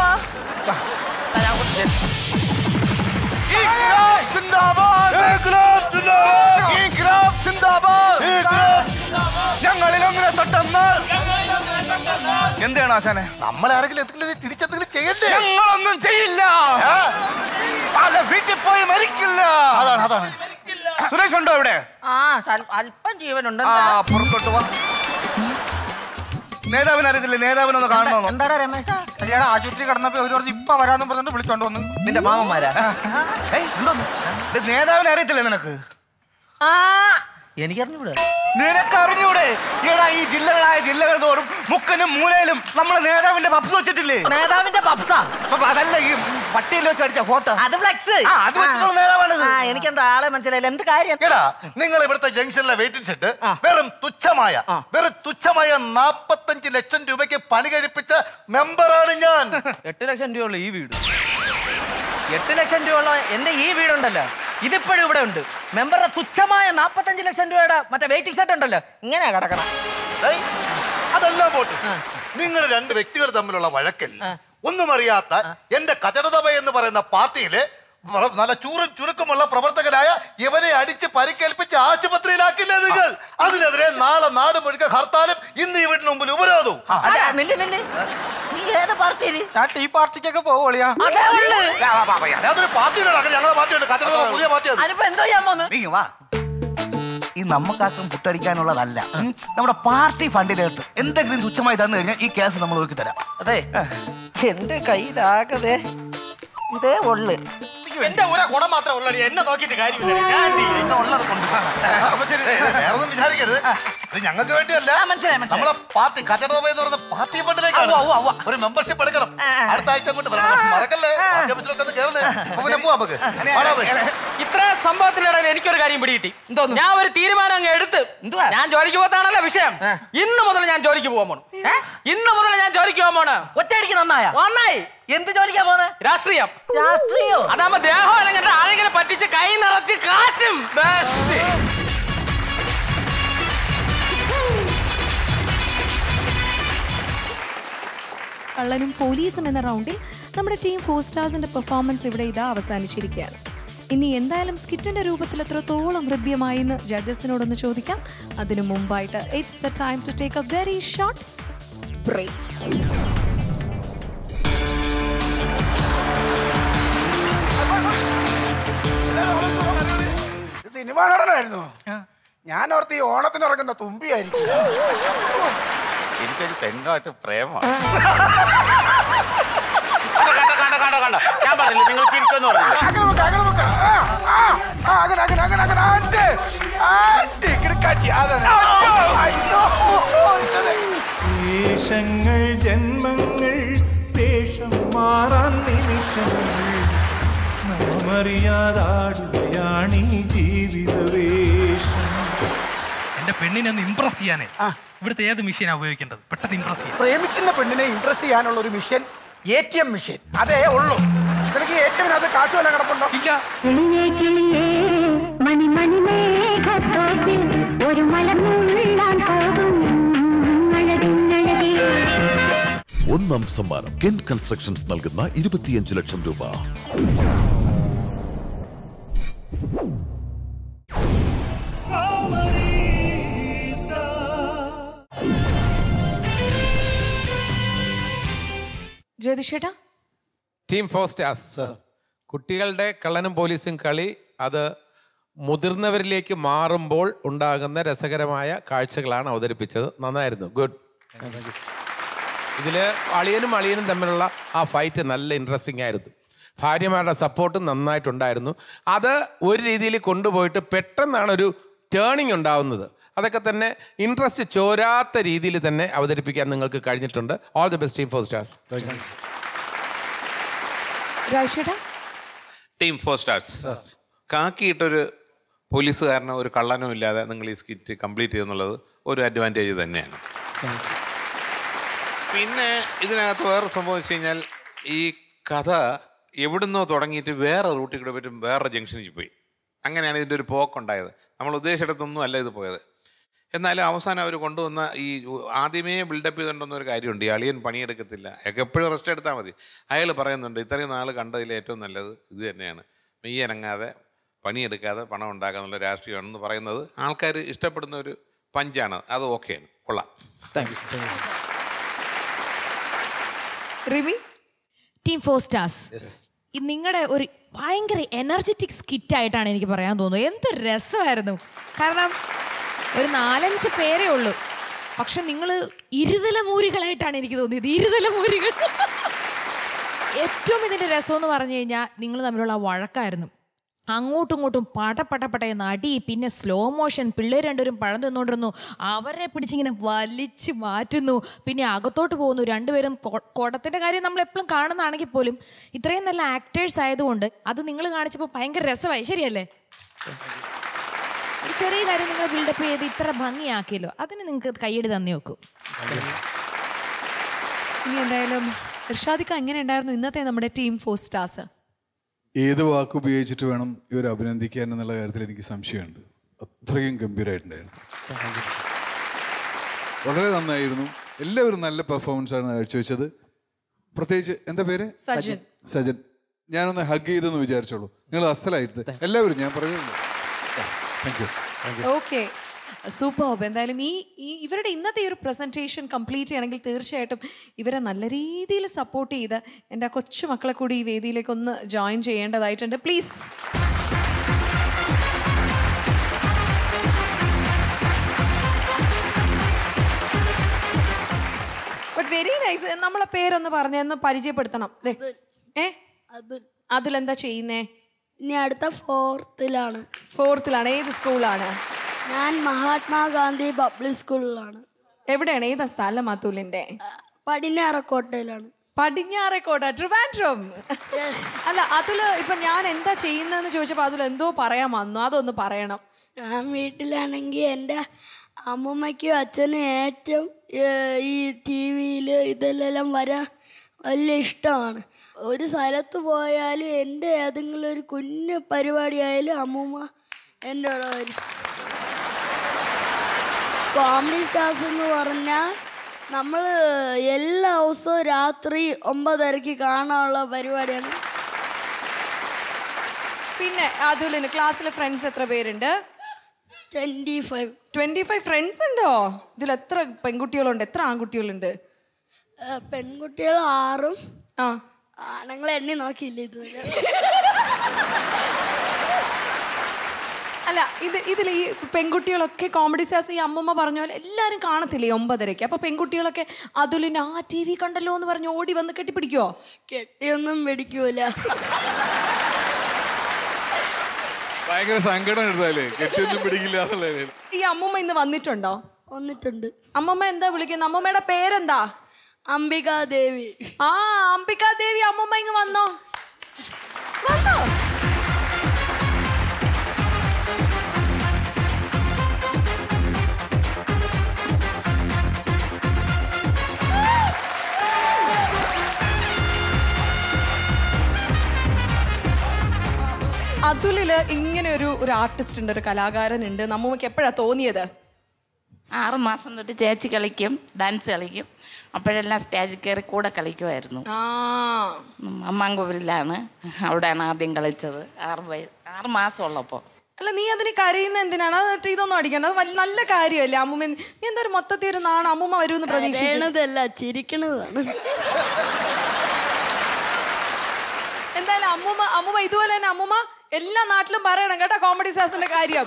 [SPEAKER 3] ഞങ്ങളിൽ ഒന്നിനെ തൊട്ടെന്നാൽ എന്താണ് ആശാനെ നമ്മൾ ആരെങ്കിലും എന്തെങ്കിലും തിരിച്ചെന്തെങ്കിലും ചെയ്യണ്ടേ ഞങ്ങളൊന്നും ചെയ്യില്ല അല്ല വീട്ടിൽ പോയി മരിക്കില്ല അതാണ് അതാണ് സുരേഷ് ഉണ്ടോ ഇവിടെ
[SPEAKER 10] ആ സ്വൽ- അല്പം ജീവനുണ്ട്
[SPEAKER 3] ആ പുറത്തോട്ട് വാ നേതാവിനെ അറിയത്തില്ലേ നേതാവിനൊന്ന് കാണണമെന്നോ
[SPEAKER 10] എന്താടാ രമേശ
[SPEAKER 3] കല്യാണം ആശുപത്രി കിടന്നപ്പോ ഒരു പറഞ്ഞ് ഇപ്പൊ വരാന്ന് പറഞ്ഞിട്ട് വിളിച്ചോണ്ട് വന്നു
[SPEAKER 10] നിന്റെ മാമന്മാരാ
[SPEAKER 3] ഏയ്, എന്തോന്ന്? ഇത് നേതാവിനെ അറിയത്തില്ലേ നിനക്ക്
[SPEAKER 10] ആ എനിക്കറിഞ്ഞൂടെ
[SPEAKER 3] നിനക്ക് അറിഞ്ഞൂടെ ഈടാ ഈ ജില്ലകളായ ജില്ലകൾ തോറും മുക്കനും മൂലയിലും നമ്മളെ നേതാവിന്റെ പപ്സ് വെച്ചിട്ടില്ലേ
[SPEAKER 10] നേതാവിന്റെ പപ്സ
[SPEAKER 3] അപ്പൊ അതല്ല ഈ പട്ടിയിൽ വെച്ച് അടിച്ച ഫോട്ടോ
[SPEAKER 10] അത് ഫ്ലെക്സ്
[SPEAKER 3] ആ, അത് വെച്ചിട്ടുള്ള നേതാവാണിത്.
[SPEAKER 10] ആ എനിക്കെന്താ ആളെ മനസ്സിലായില്ല എന്ത് കാര്യം
[SPEAKER 3] എടാ നിങ്ങൾ ഇവിടുത്തെ ജംഗ്ഷനിലെ വെയിറ്റിംഗ് ഷെഡ് വെറും തുച്ഛമായ വെറും തുച്ഛമായ നാപ്പത്തഞ്ച് ലക്ഷം രൂപയ്ക്ക് പണി കഴിപ്പിച്ച മെമ്പറാണ് ഞാൻ
[SPEAKER 10] എട്ട് ലക്ഷം രൂപയുള്ള ഈ വീട് എട്ട് ലക്ഷം രൂപയുള്ള എന്റെ ഈ വീടുണ്ടല്ലോ ഇതിപ്പോഴും ഇവിടെ ഉണ്ട് മെമ്പറുടെ തുച്ഛമായ നാപ്പത്തഞ്ച് ലക്ഷം രൂപയുടെ മറ്റേ വെയിറ്റിംഗ് സെറ്റ് ഉണ്ടല്ലോ ഇങ്ങനെയാ കിടക്കണം
[SPEAKER 3] ഏയ്, അതെല്ലാം പോട്ട് നിങ്ങൾ രണ്ട് വ്യക്തികൾ തമ്മിലുള്ള വഴക്കിൽ ഒന്നും അറിയാത്ത എന്റെ കചടതമ എന്ന് പറയുന്ന പാർട്ടിയിലെ പ്ര- നല്ല ചൂറും ചുരുക്കമുള്ള പ്രവർത്തകനായ ഇവരെ അടിച്ച് പരിക്കേൽപ്പിച്ച് ആശുപത്രിയിലാക്കില്ല നിങ്ങൾ അതിനെതിരെ നാളെ നാട് മുഴുക്ക ഹർത്താലും ഇന്ന് ഈ വീട്ടിന് മുമ്പിൽ ഉപരോധവും
[SPEAKER 10] അതെ, നില്ല് നില്ല്. നീ ഏത് പാർട്ടിയില്
[SPEAKER 3] ഞാൻ ഈ പാർട്ടിക്കൊക്കെ പോവുള്ളിയാ
[SPEAKER 10] അതേ ഉള്ളു
[SPEAKER 3] അതൊരു പാർട്ടിയിലാണ് ഞങ്ങളുടെ പാർട്ടിയുണ്ട് കചടതമ പുതിയ പാർട്ടിയാണ്
[SPEAKER 10] അതിനിപ്പോ എന്തോ ചെയ്യാൻ പോന്ന്
[SPEAKER 3] നീ വാ ഈ നമുക്കാർക്കും പുട്ടടിക്കാനുള്ളതല്ല ഉം. നമ്മുടെ പാർട്ടി ഫണ്ടിലോട്ട് എന്തെങ്കിലും തുച്ഛമായി തന്നു കഴിഞ്ഞാൽ ഈ കേസ് നമ്മൾ ഒതുക്കി തരാം
[SPEAKER 10] അതെ എന്റെ കയ്യിലാകതെ ഇതേ ഉള്ളു എന്റെ ഒരേ കുടം മാത്രമേ ഉള്ളൂ എന്നെ നോക്കിയിട്ട് കാര്യമില്ല ഞാൻ എന്ത് ചെയ്യും?
[SPEAKER 3] അപ്പൊ ശരി വേറൊന്നും വിചാരിക്കരുത് ഇത് ഞങ്ങൾക്ക് വേണ്ടിയല്ല
[SPEAKER 10] മനസ്സിലായി, മനസ്സിലായി.
[SPEAKER 3] നമ്മളെ പാർട്ടി കച്ചടതമ എന്ന് പറയുന്ന പാർട്ടി ഫണ്ടിലേക്കാണ്
[SPEAKER 10] ഉവ്വ, ഉവ്വ, ഉവ്വ.
[SPEAKER 3] ഒരു മെമ്പർഷിപ്പ് എടുക്കണം
[SPEAKER 10] ആ, ആ.
[SPEAKER 3] അടുത്ത ആഴ്ച അങ്ങോട്ട് വരണം മറക്കല്ലേ പാർട്ടി ഓഫീസിലൊക്കെ ഒന്ന് കേറുന്നേ നമുക്ക് ഞാൻ പോവാം നമുക്ക് വാടാ പോയി.
[SPEAKER 8] ഇത്ര സംഭവത്തിനിടയിൽ എനിക്കൊരു കാര്യം പിടികിട്ടി ഞാൻ ഒരു തീരുമാനം അങ്ങ് എടുത്ത്
[SPEAKER 10] എന്തുവാ?
[SPEAKER 8] ഞാൻ ജോലിക്ക് പോകാനാണല്ലോ വിഷയം ഇന്ന് മുതൽ ഞാൻ ജോലിക്ക് പോകാൻ പോണു ഇന്ന് മുതൽ ഞാൻ ജോലിക്ക് പോകാൻ പോണ്
[SPEAKER 10] ഒറ്റയടിക്ക് നന്നായ
[SPEAKER 8] ഒന്നായി
[SPEAKER 10] എന്ത് ജോലിക്കാ പോന്നെ
[SPEAKER 8] രാഷ്ട്രീയം
[SPEAKER 10] രാഷ്ട്രീയോ
[SPEAKER 8] അതാകുമ്പോ ദേഹം അനങ്ങട്ട് ആരെങ്കിലും പറ്റിച്ച് കൈ നിറച്ച് കാശും ബെസ്റ്റ്
[SPEAKER 2] കള്ളനും പോലീസും എന്ന റൗണ്ടിൽ നമ്മുടെ ടീം ഫോർ സ്റ്റാർസിന്റെ പെർഫോമൻസ് ഇവിടെ ഇതാ അവസാനിച്ചിരിക്കുകയാണ് ഇനി എന്തായാലും സ്കിറ്റിന്റെ രൂപത്തിൽ എത്രത്തോളം ഹൃദ്യമായി എന്ന് ജഡ്ജസിനോടൊന്ന് ചോദിക്കാം അതിനു മുമ്പായിട്ട് it's the time to take a very short break
[SPEAKER 11] cinema നടനായിരുന്നു ഞാൻ ഓർത്ത് ഈ ഓണത്തിന് ഇറങ്ങുന്ന തുമ്പിയായിരിക്കും
[SPEAKER 12] എനിക്കൊരു പെണ്ണായിട്ട് പ്രേമമാണ്
[SPEAKER 8] കണ്ടോ കണ്ടോ കണ്ടോ കണ്ടോ ഞാൻ പറഞ്ഞില്ല നിങ്ങൾ ചിരിക്കുമെന്ന് പറഞ്ഞില്ല
[SPEAKER 11] അങ്ങനെ വെക്ക, അങ്ങനെ വെക്ക. ആ, ആ, ആ, അങ്ങനെ അങ്ങനെ അങ്ങനെ അങ്ങനെ ആറ്റ്, ആറ്റ്, കിടുക്കാച്ചി, അതാണ്. അയ്യോ, ഇതതെ.
[SPEAKER 5] വേഷങ്ങൾ ജന്മങ്ങൾ വേഷം മാറാൻ നിമിഷങ്ങൾ നാമറിയാതാടുകയാണീ ജീവിത വേഷം
[SPEAKER 13] എന്റെ പെണ്ണിനെ ഒന്ന് ഇംപ്രസ് ചെയ്യാനേ ഇവിടുത്തെ ഏത് മെഷീനാണ് ഉപയോഗിക്കേണ്ടത് പെട്ടെന്ന് ഇംപ്രസ് ചെയ്യാൻ
[SPEAKER 11] പ്രേമിക്കുന്ന പെണ്ണിനെ ഇംപ്രസ് ചെയ്യാനുള്ള ഒരു mission A T M mission അതേ ഉള്ളൂ നിനക്ക് എ ടി എമ്മിനകത്ത് കാശ് വല്ല കിടപ്പുണ്ടോ
[SPEAKER 13] ഇല്ല
[SPEAKER 14] കിളിയേ കിളിയേ മണി മണി മേഘത്തോട്ടിൽ ഒരു മലർന്നുള്ളാൻ പോകും അഴകിന്നഴകേ
[SPEAKER 15] ഒന്നാം സമ്മാനം കെൻ കൺസ്ട്രക്ഷൻസ് നൽകുന്ന ഇരുപത്തിയഞ്ച് ലക്ഷം രൂപ
[SPEAKER 2] ജ്യോതിഷേട്ടാ
[SPEAKER 16] ടീം ഫോർ സ്റ്റാർസ് കുട്ടികളുടെ കള്ളനും പോലീസും കളി അത് മുതിർന്നവരിലേക്ക് മാറുമ്പോൾ ഉണ്ടാകുന്ന രസകരമായ കാഴ്ചകളാണ് അവതരിപ്പിച്ചത് നന്നായിരുന്നു ഗുഡ് ഇതിൽ അളിയനും അളിയനും തമ്മിലുള്ള ആ ഫൈറ്റ് നല്ല ഇൻട്രസ്റ്റിംഗ് ആയിരുന്നു ഭാര്യമാരുടെ സപ്പോർട്ട് നന്നായിട്ടുണ്ടായിരുന്നു അത് ഒരു രീതിയിൽ കൊണ്ടുപോയിട്ട് പെട്ടെന്നാണ് ഒരു ടേണിംഗ് ഉണ്ടാവുന്നത് അതൊക്കെ തന്നെ ഇൻട്രസ്റ്റ് ചോരാത്ത രീതിയിൽ തന്നെ അവതരിപ്പിക്കാൻ നിങ്ങൾക്ക് കഴിഞ്ഞിട്ടുണ്ട് all the best team four stars
[SPEAKER 2] രാജേട്ടാ
[SPEAKER 12] ടീം ഫോർ സ്റ്റാർസ് കാക്കിയിട്ടൊരു പോലീസുകാരനോ ഒരു കള്ളനോ ഇല്ലാതെ നിങ്ങൾ ഈ സ്കിറ്റ് കംപ്ലീറ്റ് ചെയ്യുന്നുള്ളത് ഒരു അഡ്വാൻറ്റേജ് തന്നെയാണ് പിന്നെ ഇതിനകത്ത് വേറെ സംഭവം വെച്ച് കഴിഞ്ഞാൽ ഈ കഥ എവിടുന്നോ തുടങ്ങിയിട്ട് വേറെ റൂട്ടിൽ കൂടെ പറ്റും വേറെ ജംഗ്ഷനിൽ പോയി അങ്ങനെയാണ് ഇതിൻ്റെ ഒരു പോക്കുണ്ടായത് നമ്മൾ ഉദ്ദേശിച്ചിടത്തൊന്നും അല്ല ഇത് പോയത് എന്നാലും അവസാനം അവർ കൊണ്ടുവന്ന ഈ ആദ്യമേ ബിൽഡപ്പ് ചെയ്തുകൊണ്ടുവന്ന ഒരു കാര്യമുണ്ട് ഈ അളിയൻ പണിയെടുക്കത്തില്ല അയാൾക്ക് എപ്പോഴും റെസ്റ്റ് എടുത്താൽ മതി അയാൾ പറയുന്നുണ്ട് ഇത്രയും നാൾ കണ്ടതിൽ ഏറ്റവും നല്ലത് ഇത് തന്നെയാണ് മെയ്യനങ്ങാതെ പണിയെടുക്കാതെ പണം ഉണ്ടാക്കാന്നുള്ള രാഷ്ട്രീയമാണെന്ന് പറയുന്നത് ആൾക്കാർ ഇഷ്ടപ്പെടുന്ന ഒരു പഞ്ചാണ് അത് ഓക്കെയാണ് കൊള്ളാം
[SPEAKER 16] thank you
[SPEAKER 2] Rimi
[SPEAKER 9] team four stars നിങ്ങളുടെ ഒരു ഭയങ്കര എനർജറ്റിക് സ്കിറ്റ് ആയിട്ടാണ് എനിക്ക് പറയാൻ തോന്നുന്നത് എന്ത് രസമായിരുന്നു കാരണം ഒരു നാലഞ്ച് പേരേ ഉള്ളൂ പക്ഷെ നിങ്ങൾ ഇരുതലമൂരികളായിട്ടാണ് എനിക്ക് തോന്നിയത് ഇരുതലമൂരികൾ ഏറ്റവും ഇതിന്റെ രസം എന്ന് പറഞ്ഞു കഴിഞ്ഞാൽ നിങ്ങൾ തമ്മിലുള്ള ആ വഴക്കായിരുന്നു അങ്ങോട്ടും ഇങ്ങോട്ടും പട പട പടയെന്ന് അടി പിന്നെ സ്ലോ മോഷൻ പിള്ളേർ രണ്ടുപേരും പഴം തിന്നുകൊണ്ടിരുന്നു അവരെ പിടിച്ചിങ്ങനെ വലിച്ചു മാറ്റുന്നു പിന്നെ അകത്തോട്ട് പോകുന്നു രണ്ടുപേരും കൊ- കുടത്തിന്റെ കാര്യം നമ്മൾ എപ്പോഴും കാണുന്നതാണെങ്കിൽ പോലും ഇത്രയും നല്ല ആക്ടേഴ്സ് ആയതുകൊണ്ട് അത് നിങ്ങൾ കാണിച്ചപ്പോൾ ഭയങ്കര രസമായി ശരിയല്ലേ ഒരു ചെറിയ കാര്യം നിങ്ങൾ ബിൽഡപ്പ് ചെയ്ത് ഇത്ര ഭംഗിയാക്കിയല്ലോ അതിന് നിങ്ങൾക്ക് കൈയടി തന്നി വെക്കും
[SPEAKER 2] ഇനി എന്തായാലും ഇർഷാദിക്ക എങ്ങനെ ഉണ്ടായിരുന്നു ഇന്നത്തെ നമ്മുടെ ടീം ഫോർ സ്റ്റാർസ്
[SPEAKER 17] ഏത് വാക്ക് ഉപയോഗിച്ചിട്ട് വേണം ഇവർ അഭിനന്ദിക്കാൻ എന്നുള്ള കാര്യത്തിൽ എനിക്ക് സംശയമുണ്ട് അത്രയും ഗംഭീരമായിട്ടുണ്ടായിരുന്നു വളരെ നന്നായിരുന്നു എല്ലാവരും നല്ല പെർഫോമൻസ് ആണ് കാഴ്ചവെച്ചത് പ്രത്യേകിച്ച് എന്താ പേര്
[SPEAKER 2] സജൻ.
[SPEAKER 17] സജൻ ഞാനൊന്ന് ഹഗ് ചെയ്തെന്ന് വിചാരിച്ചോളൂ നിങ്ങൾ അസലായിട്ട് എല്ലാവരും ഞാൻ പറയുന്നു thank you thank you
[SPEAKER 2] okay super എന്തായാലും ഈ ഈ ഇവരുടെ ഇന്നത്തെ ഈ ഒരു പ്രസൻറ്റേഷൻ കംപ്ലീറ്റ് ചെയ്യണമെങ്കിൽ തീർച്ചയായിട്ടും ഇവരെ നല്ല രീതിയിൽ സപ്പോർട്ട് ചെയ്ത് എൻ്റെ ആ കൊച്ചു മക്കളെ കൂടി ഈ വേദിയിലേക്ക് ഒന്ന് ജോയിൻ ചെയ്യേണ്ടതായിട്ടുണ്ട് പ്ലീസ് ബട്ട് വെരി നൈസ് നമ്മളെ പേരൊന്ന് പറഞ്ഞൊന്ന് പരിചയപ്പെടുത്തണം ദേ. ഏ അതിലെന്താ ചെയ്യുന്നേ
[SPEAKER 1] ഇനി അടുത്ത ഫോർത്തിലാണ്
[SPEAKER 2] ഫോർത്തിലാണ് ഏത് സ്കൂളാണ്
[SPEAKER 1] ഞാൻ മഹാത്മാഗാന്ധി പബ്ലിക് സ്കൂളിലാണ്
[SPEAKER 2] എവിടെയാണ് ഏതാ സ്ഥലം അതുലിന്റെ
[SPEAKER 1] പടിഞ്ഞാറക്കോട്ടയിലാണ്
[SPEAKER 2] പടിഞ്ഞാറേക്കോട്ട ട്രിവാൻഡ്രം അല്ല അതുല് ഇപ്പൊ ഞാൻ എന്താ ചെയ്യുന്നതെന്ന് ചോദിച്ചപ്പോ അതുൽ എന്തോ പറയാൻ വന്നു അതൊന്ന് പറയണം
[SPEAKER 1] ഞാൻ വീട്ടിലാണെങ്കിൽ എൻ്റെ അമ്മൂമ്മയ്ക്കും അച്ഛനും ഏറ്റവും ഏഹ്, ഈ ടി വിയിൽ ഇതിലെല്ലാം വരാൻ വലിയ ഇഷ്ടമാണ് ഒരു സ്ഥലത്ത് പോയാലും എൻ്റെ ഏതെങ്കിലും ഒരു കുഞ്ഞു പരിപാടി ആയാലും അമ്മൂമ്മ എൻ്റെ കൂടെ വരും കോമഡി സ്റ്റാർസ് എന്ന് പറഞ്ഞാൽ നമ്മൾ എല്ലാ ദിവസവും രാത്രി ഒമ്പതരയ്ക്ക് കാണാനുള്ള പരിപാടിയാണ്
[SPEAKER 2] പിന്നെ അതുലിന് ക്ലാസ്സിലെ ഫ്രണ്ട്സ് എത്ര പേരുണ്ട്
[SPEAKER 1] twenty five
[SPEAKER 2] twenty five friends ഉണ്ടോ ഇതിൽ എത്ര പെൺകുട്ടികളുണ്ട് എത്ര ആൺകുട്ടികളുണ്ട്
[SPEAKER 1] പെൺകുട്ടികൾ ആറും
[SPEAKER 2] ആ
[SPEAKER 1] ആണുങ്ങൾ എണ്ണി നോക്കിയില്ല ഇതുവരെ
[SPEAKER 2] അല്ല ഇത് ഇതിൽ ഈ പെൺകുട്ടികളൊക്കെ കോമഡി സ്റ്റാർസ് ഈ അമ്മമ്മ പറഞ്ഞ പോലെ എല്ലാവരും കാണത്തില്ലേ ഈ ഒമ്പതരയ്ക്ക് അപ്പൊ പെൺകുട്ടികളൊക്കെ അതുലിന് ആ ടി വി കണ്ടല്ലോ എന്ന് പറഞ്ഞ് ഓടി വന്ന് കെട്ടിപ്പിടിക്കുവോ
[SPEAKER 1] കെട്ടിയൊന്നും പിടിക്കൂല
[SPEAKER 17] ഭയങ്കര സങ്കടം എടുത്താലേ കെട്ടിയൊന്നും പിടിക്കില്ല എന്നുള്ളതിൽ
[SPEAKER 2] ഈ അമ്മമ്മ ഇന്ന് വന്നിട്ടുണ്ടോ
[SPEAKER 1] വന്നിട്ടുണ്ട്
[SPEAKER 2] അമ്മമ്മ എന്താ വിളിക്കുന്നത് അമ്മമ്മയുടെ പേരെന്താ
[SPEAKER 1] അംബികാദേവി
[SPEAKER 2] ആ അംബികാദേവി അമ്മമ്മ ഇങ്ങ് വന്നോ വന്നോ അതുലില് ഇങ്ങനെ ഒരു ഒരു ആർട്ടിസ്റ്റ് ഉണ്ട് ഒരു കലാകാരൻ ഉണ്ട് നമ്മമ്മക്ക് എപ്പോഴാ തോന്നിയത്
[SPEAKER 18] ആറ് മാസം തൊട്ട് ചേച്ചി കളിക്കും ഡാൻസ് കളിക്കും അപ്പോഴെല്ലാം സ്റ്റേജിൽ കയറി കൂടെ കളിക്കുമായിരുന്നു
[SPEAKER 2] ആ
[SPEAKER 18] ഉം, അമ്മാങ്കോവിലാണ് അവിടെയാണ് ആദ്യം കളിച്ചത് ആറ് വയ ആറ് മാസം ഉള്ളപ്പോൾ
[SPEAKER 2] അല്ല നീ അതിന് കരയുന്ന എന്തിനാണ് അത് ഇതൊന്നും അടിക്കണ്ട അത് വല്ല- നല്ല കാര്യമല്ലേ അമ്മൂമ്മ നീ എന്താ ഒരു മൊത്തത്തിൽ ഒരു നാണ് അമ്മൂമ്മ വരുമെന്ന് പ്രതീക്ഷിച്ചു
[SPEAKER 1] കരയണതല്ല ചിരിക്കണതാണ്
[SPEAKER 2] എന്തായാലും അമ്മൂമ്മ അമ്മൂമ്മ ഇതുപോലെ തന്നെ അമ്മൂമ്മ എല്ലാ നാട്ടിലും പറയണം കേട്ടോ കോമഡി സ്റ്റാർസിന്റെ കാര്യം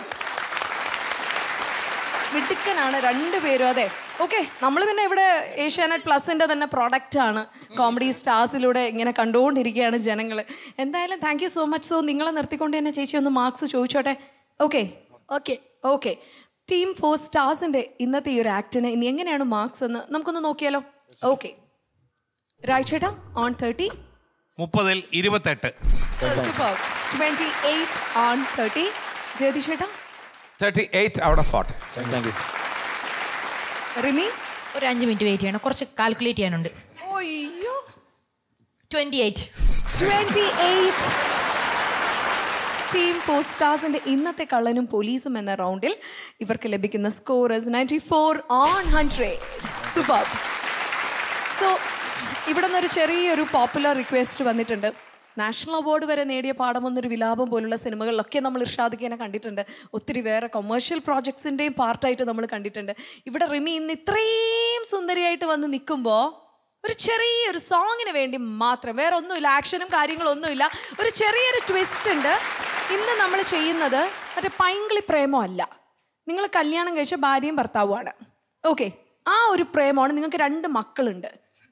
[SPEAKER 2] മിടുക്കനാണ് രണ്ടുപേരും അതെ ഓക്കെ നമ്മൾ പിന്നെ ഇവിടെ ഏഷ്യാനെറ്റ് പ്ലസിന്റെ തന്നെ പ്രോഡക്റ്റ് ആണ് കോമഡി സ്റ്റാർസിലൂടെ ഇങ്ങനെ കണ്ടുകൊണ്ടിരിക്കുകയാണ് ജനങ്ങൾ എന്തായാലും thank you so much so നിങ്ങളെ നിർത്തിക്കൊണ്ട് തന്നെ ചേച്ചി ഒന്ന് മാർക്സ് ചോദിച്ചോട്ടെ okay
[SPEAKER 1] okay
[SPEAKER 2] okay team four സ്റ്റാർസിന്റെ ഇന്നത്തെ ഈ ഒരു ആക്ടിന് ഇനി എങ്ങനെയാണ് മാർക്സ് എന്ന് നമുക്കൊന്ന് നോക്കിയാലോ ഓക്കെ രായ്ചേട്ടാ ഓൺ തേർട്ടി
[SPEAKER 12] മുപ്പതിൽ ഇരുപത്തെട്ട്
[SPEAKER 2] super twenty eight on thirty ജയതിഷേട്ടാ
[SPEAKER 16] thirty eight out of forty thank you
[SPEAKER 2] Rimi
[SPEAKER 19] ഒരു അഞ്ച് മിനിറ്റ് വെയിറ്റ് ചെയ്യണം കുറച്ച് കാൽക്കുലേറ്റ് ചെയ്യാനുണ്ട്
[SPEAKER 2] അയ്യോ
[SPEAKER 19] twenty eight
[SPEAKER 2] twenty eight team four സ്റ്റാർസിന്റെ ഇന്നത്തെ കള്ളനും പോലീസും എന്ന റൗണ്ടിൽ ഇവർക്ക് ലഭിക്കുന്ന score ninety four on hundred super so ഇവിടെ നിന്നൊരു ചെറിയൊരു പോപ്പുലർ റിക്വസ്റ്റ് വന്നിട്ടുണ്ട് നാഷണൽ അവാർഡ് വരെ നേടിയ പാഠമൊന്നൊരു വിലാപം പോലുള്ള സിനിമകളിലൊക്കെ നമ്മൾ ഇർഷാദിഖിനെ കണ്ടിട്ടുണ്ട് ഒത്തിരി വേറെ കൊമേഴ്ഷ്യൽ പ്രോജക്ട്സിൻ്റെയും പാർട്ടായിട്ട് നമ്മൾ കണ്ടിട്ടുണ്ട് ഇവിടെ റിമി ഇന്ന് ഇത്രയും സുന്ദരിയായിട്ട് വന്ന് നിൽക്കുമ്പോൾ ഒരു ചെറിയൊരു സോങ്ങിന് വേണ്ടി മാത്രം വേറെ ഒന്നുമില്ല ആക്ഷനും കാര്യങ്ങളൊന്നുമില്ല ഒരു ചെറിയൊരു ട്വിസ്റ്റ് ഉണ്ട് ഇന്ന് നമ്മൾ ചെയ്യുന്നത് മറ്റേ പൈങ്കിളി പ്രേമം അല്ല നിങ്ങൾ കല്യാണം കഴിച്ച ഭാര്യയും ഭർത്താവുമാണ് ഓക്കെ ആ ഒരു പ്രേമമാണ് നിങ്ങൾക്ക് രണ്ട് മക്കളുണ്ട്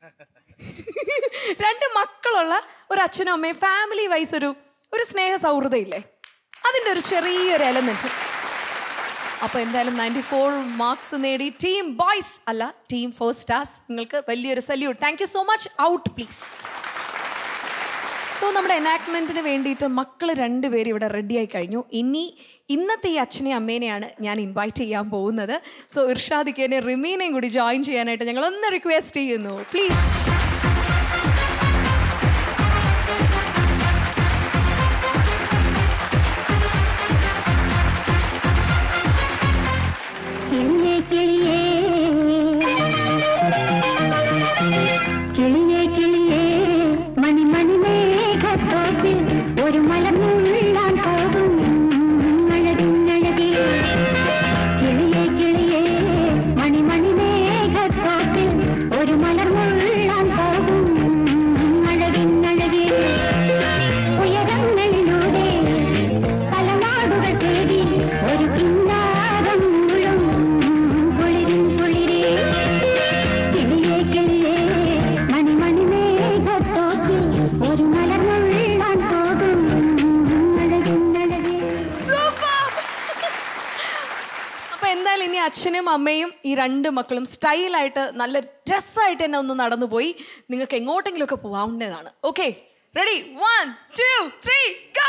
[SPEAKER 2] രണ്ട് മക്കളുള്ള ഒരു അച്ഛനും അമ്മയും ഫാമിലി വൈസ് ഒരു ഒരു സ്നേഹ സൗഹൃദം ഇല്ലേ അതിൻ്റെ ഒരു ചെറിയൊരു എലമെന്റ് അപ്പോൾ എന്തായാലും നയൻറ്റി ഫോർ മാർക്സ് നേടി ടീം ബോയ്സ് അല്ല ടീം ഫോർ സ്റ്റാർസ് നിങ്ങൾക്ക് വലിയൊരു salute thank you so much out please so നമ്മുടെ എനാക്ട്മെന്റിന് വേണ്ടിയിട്ട് മക്കൾ രണ്ടുപേരും ഇവിടെ റെഡിയായി കഴിഞ്ഞു ഇനി ഇന്നത്തെ ഈ അച്ഛനെയും അമ്മേനെയാണ് ഞാൻ ഇൻവൈറ്റ് ചെയ്യാൻ പോകുന്നത് സോ ഇർഷാദിക്കേനെ റിമീനെയും കൂടി ജോയിൻ ചെയ്യാനായിട്ട് ഞങ്ങൾ ഒന്ന് റിക്വസ്റ്റ് ചെയ്യുന്നു പ്ലീസ്
[SPEAKER 14] കിളിയേ കിളിയേ കിളിയേ കിളിയേ മണി മണി മേഘത്തോട്ടിൽ ഒരു മലമുള്ളാൻ പോകും അഴകിന്നഴകേ കിളിയേ കിളിയേ മണി മണി മേഘത്തോട്ടിൽ ഒരു മലമുള്ളാൻ പോകും അഴകിന്നഴകേ ഉയരങ്ങളിലൂടെ പല നാടുകൾ തേടി ഒരു കിന്നാരം മുഴും കുളിരിൻ കുളിരേ കിളിയേ കിളിയേ മണി മണി മേഘത്തോട്ടിൽ ഒരു മലർന്നുള്ളാൻ പോകും
[SPEAKER 2] അമ്മയും ഈ രണ്ട് മക്കളും സ്റ്റൈലായിട്ട് നല്ല രസമായിട്ട് തന്നെ ഒന്ന് നടന്നു പോയി നിങ്ങൾക്ക് എങ്ങോട്ടെങ്കിലും ഒക്കെ പോവാവുന്നതാണ് okay ready one two three go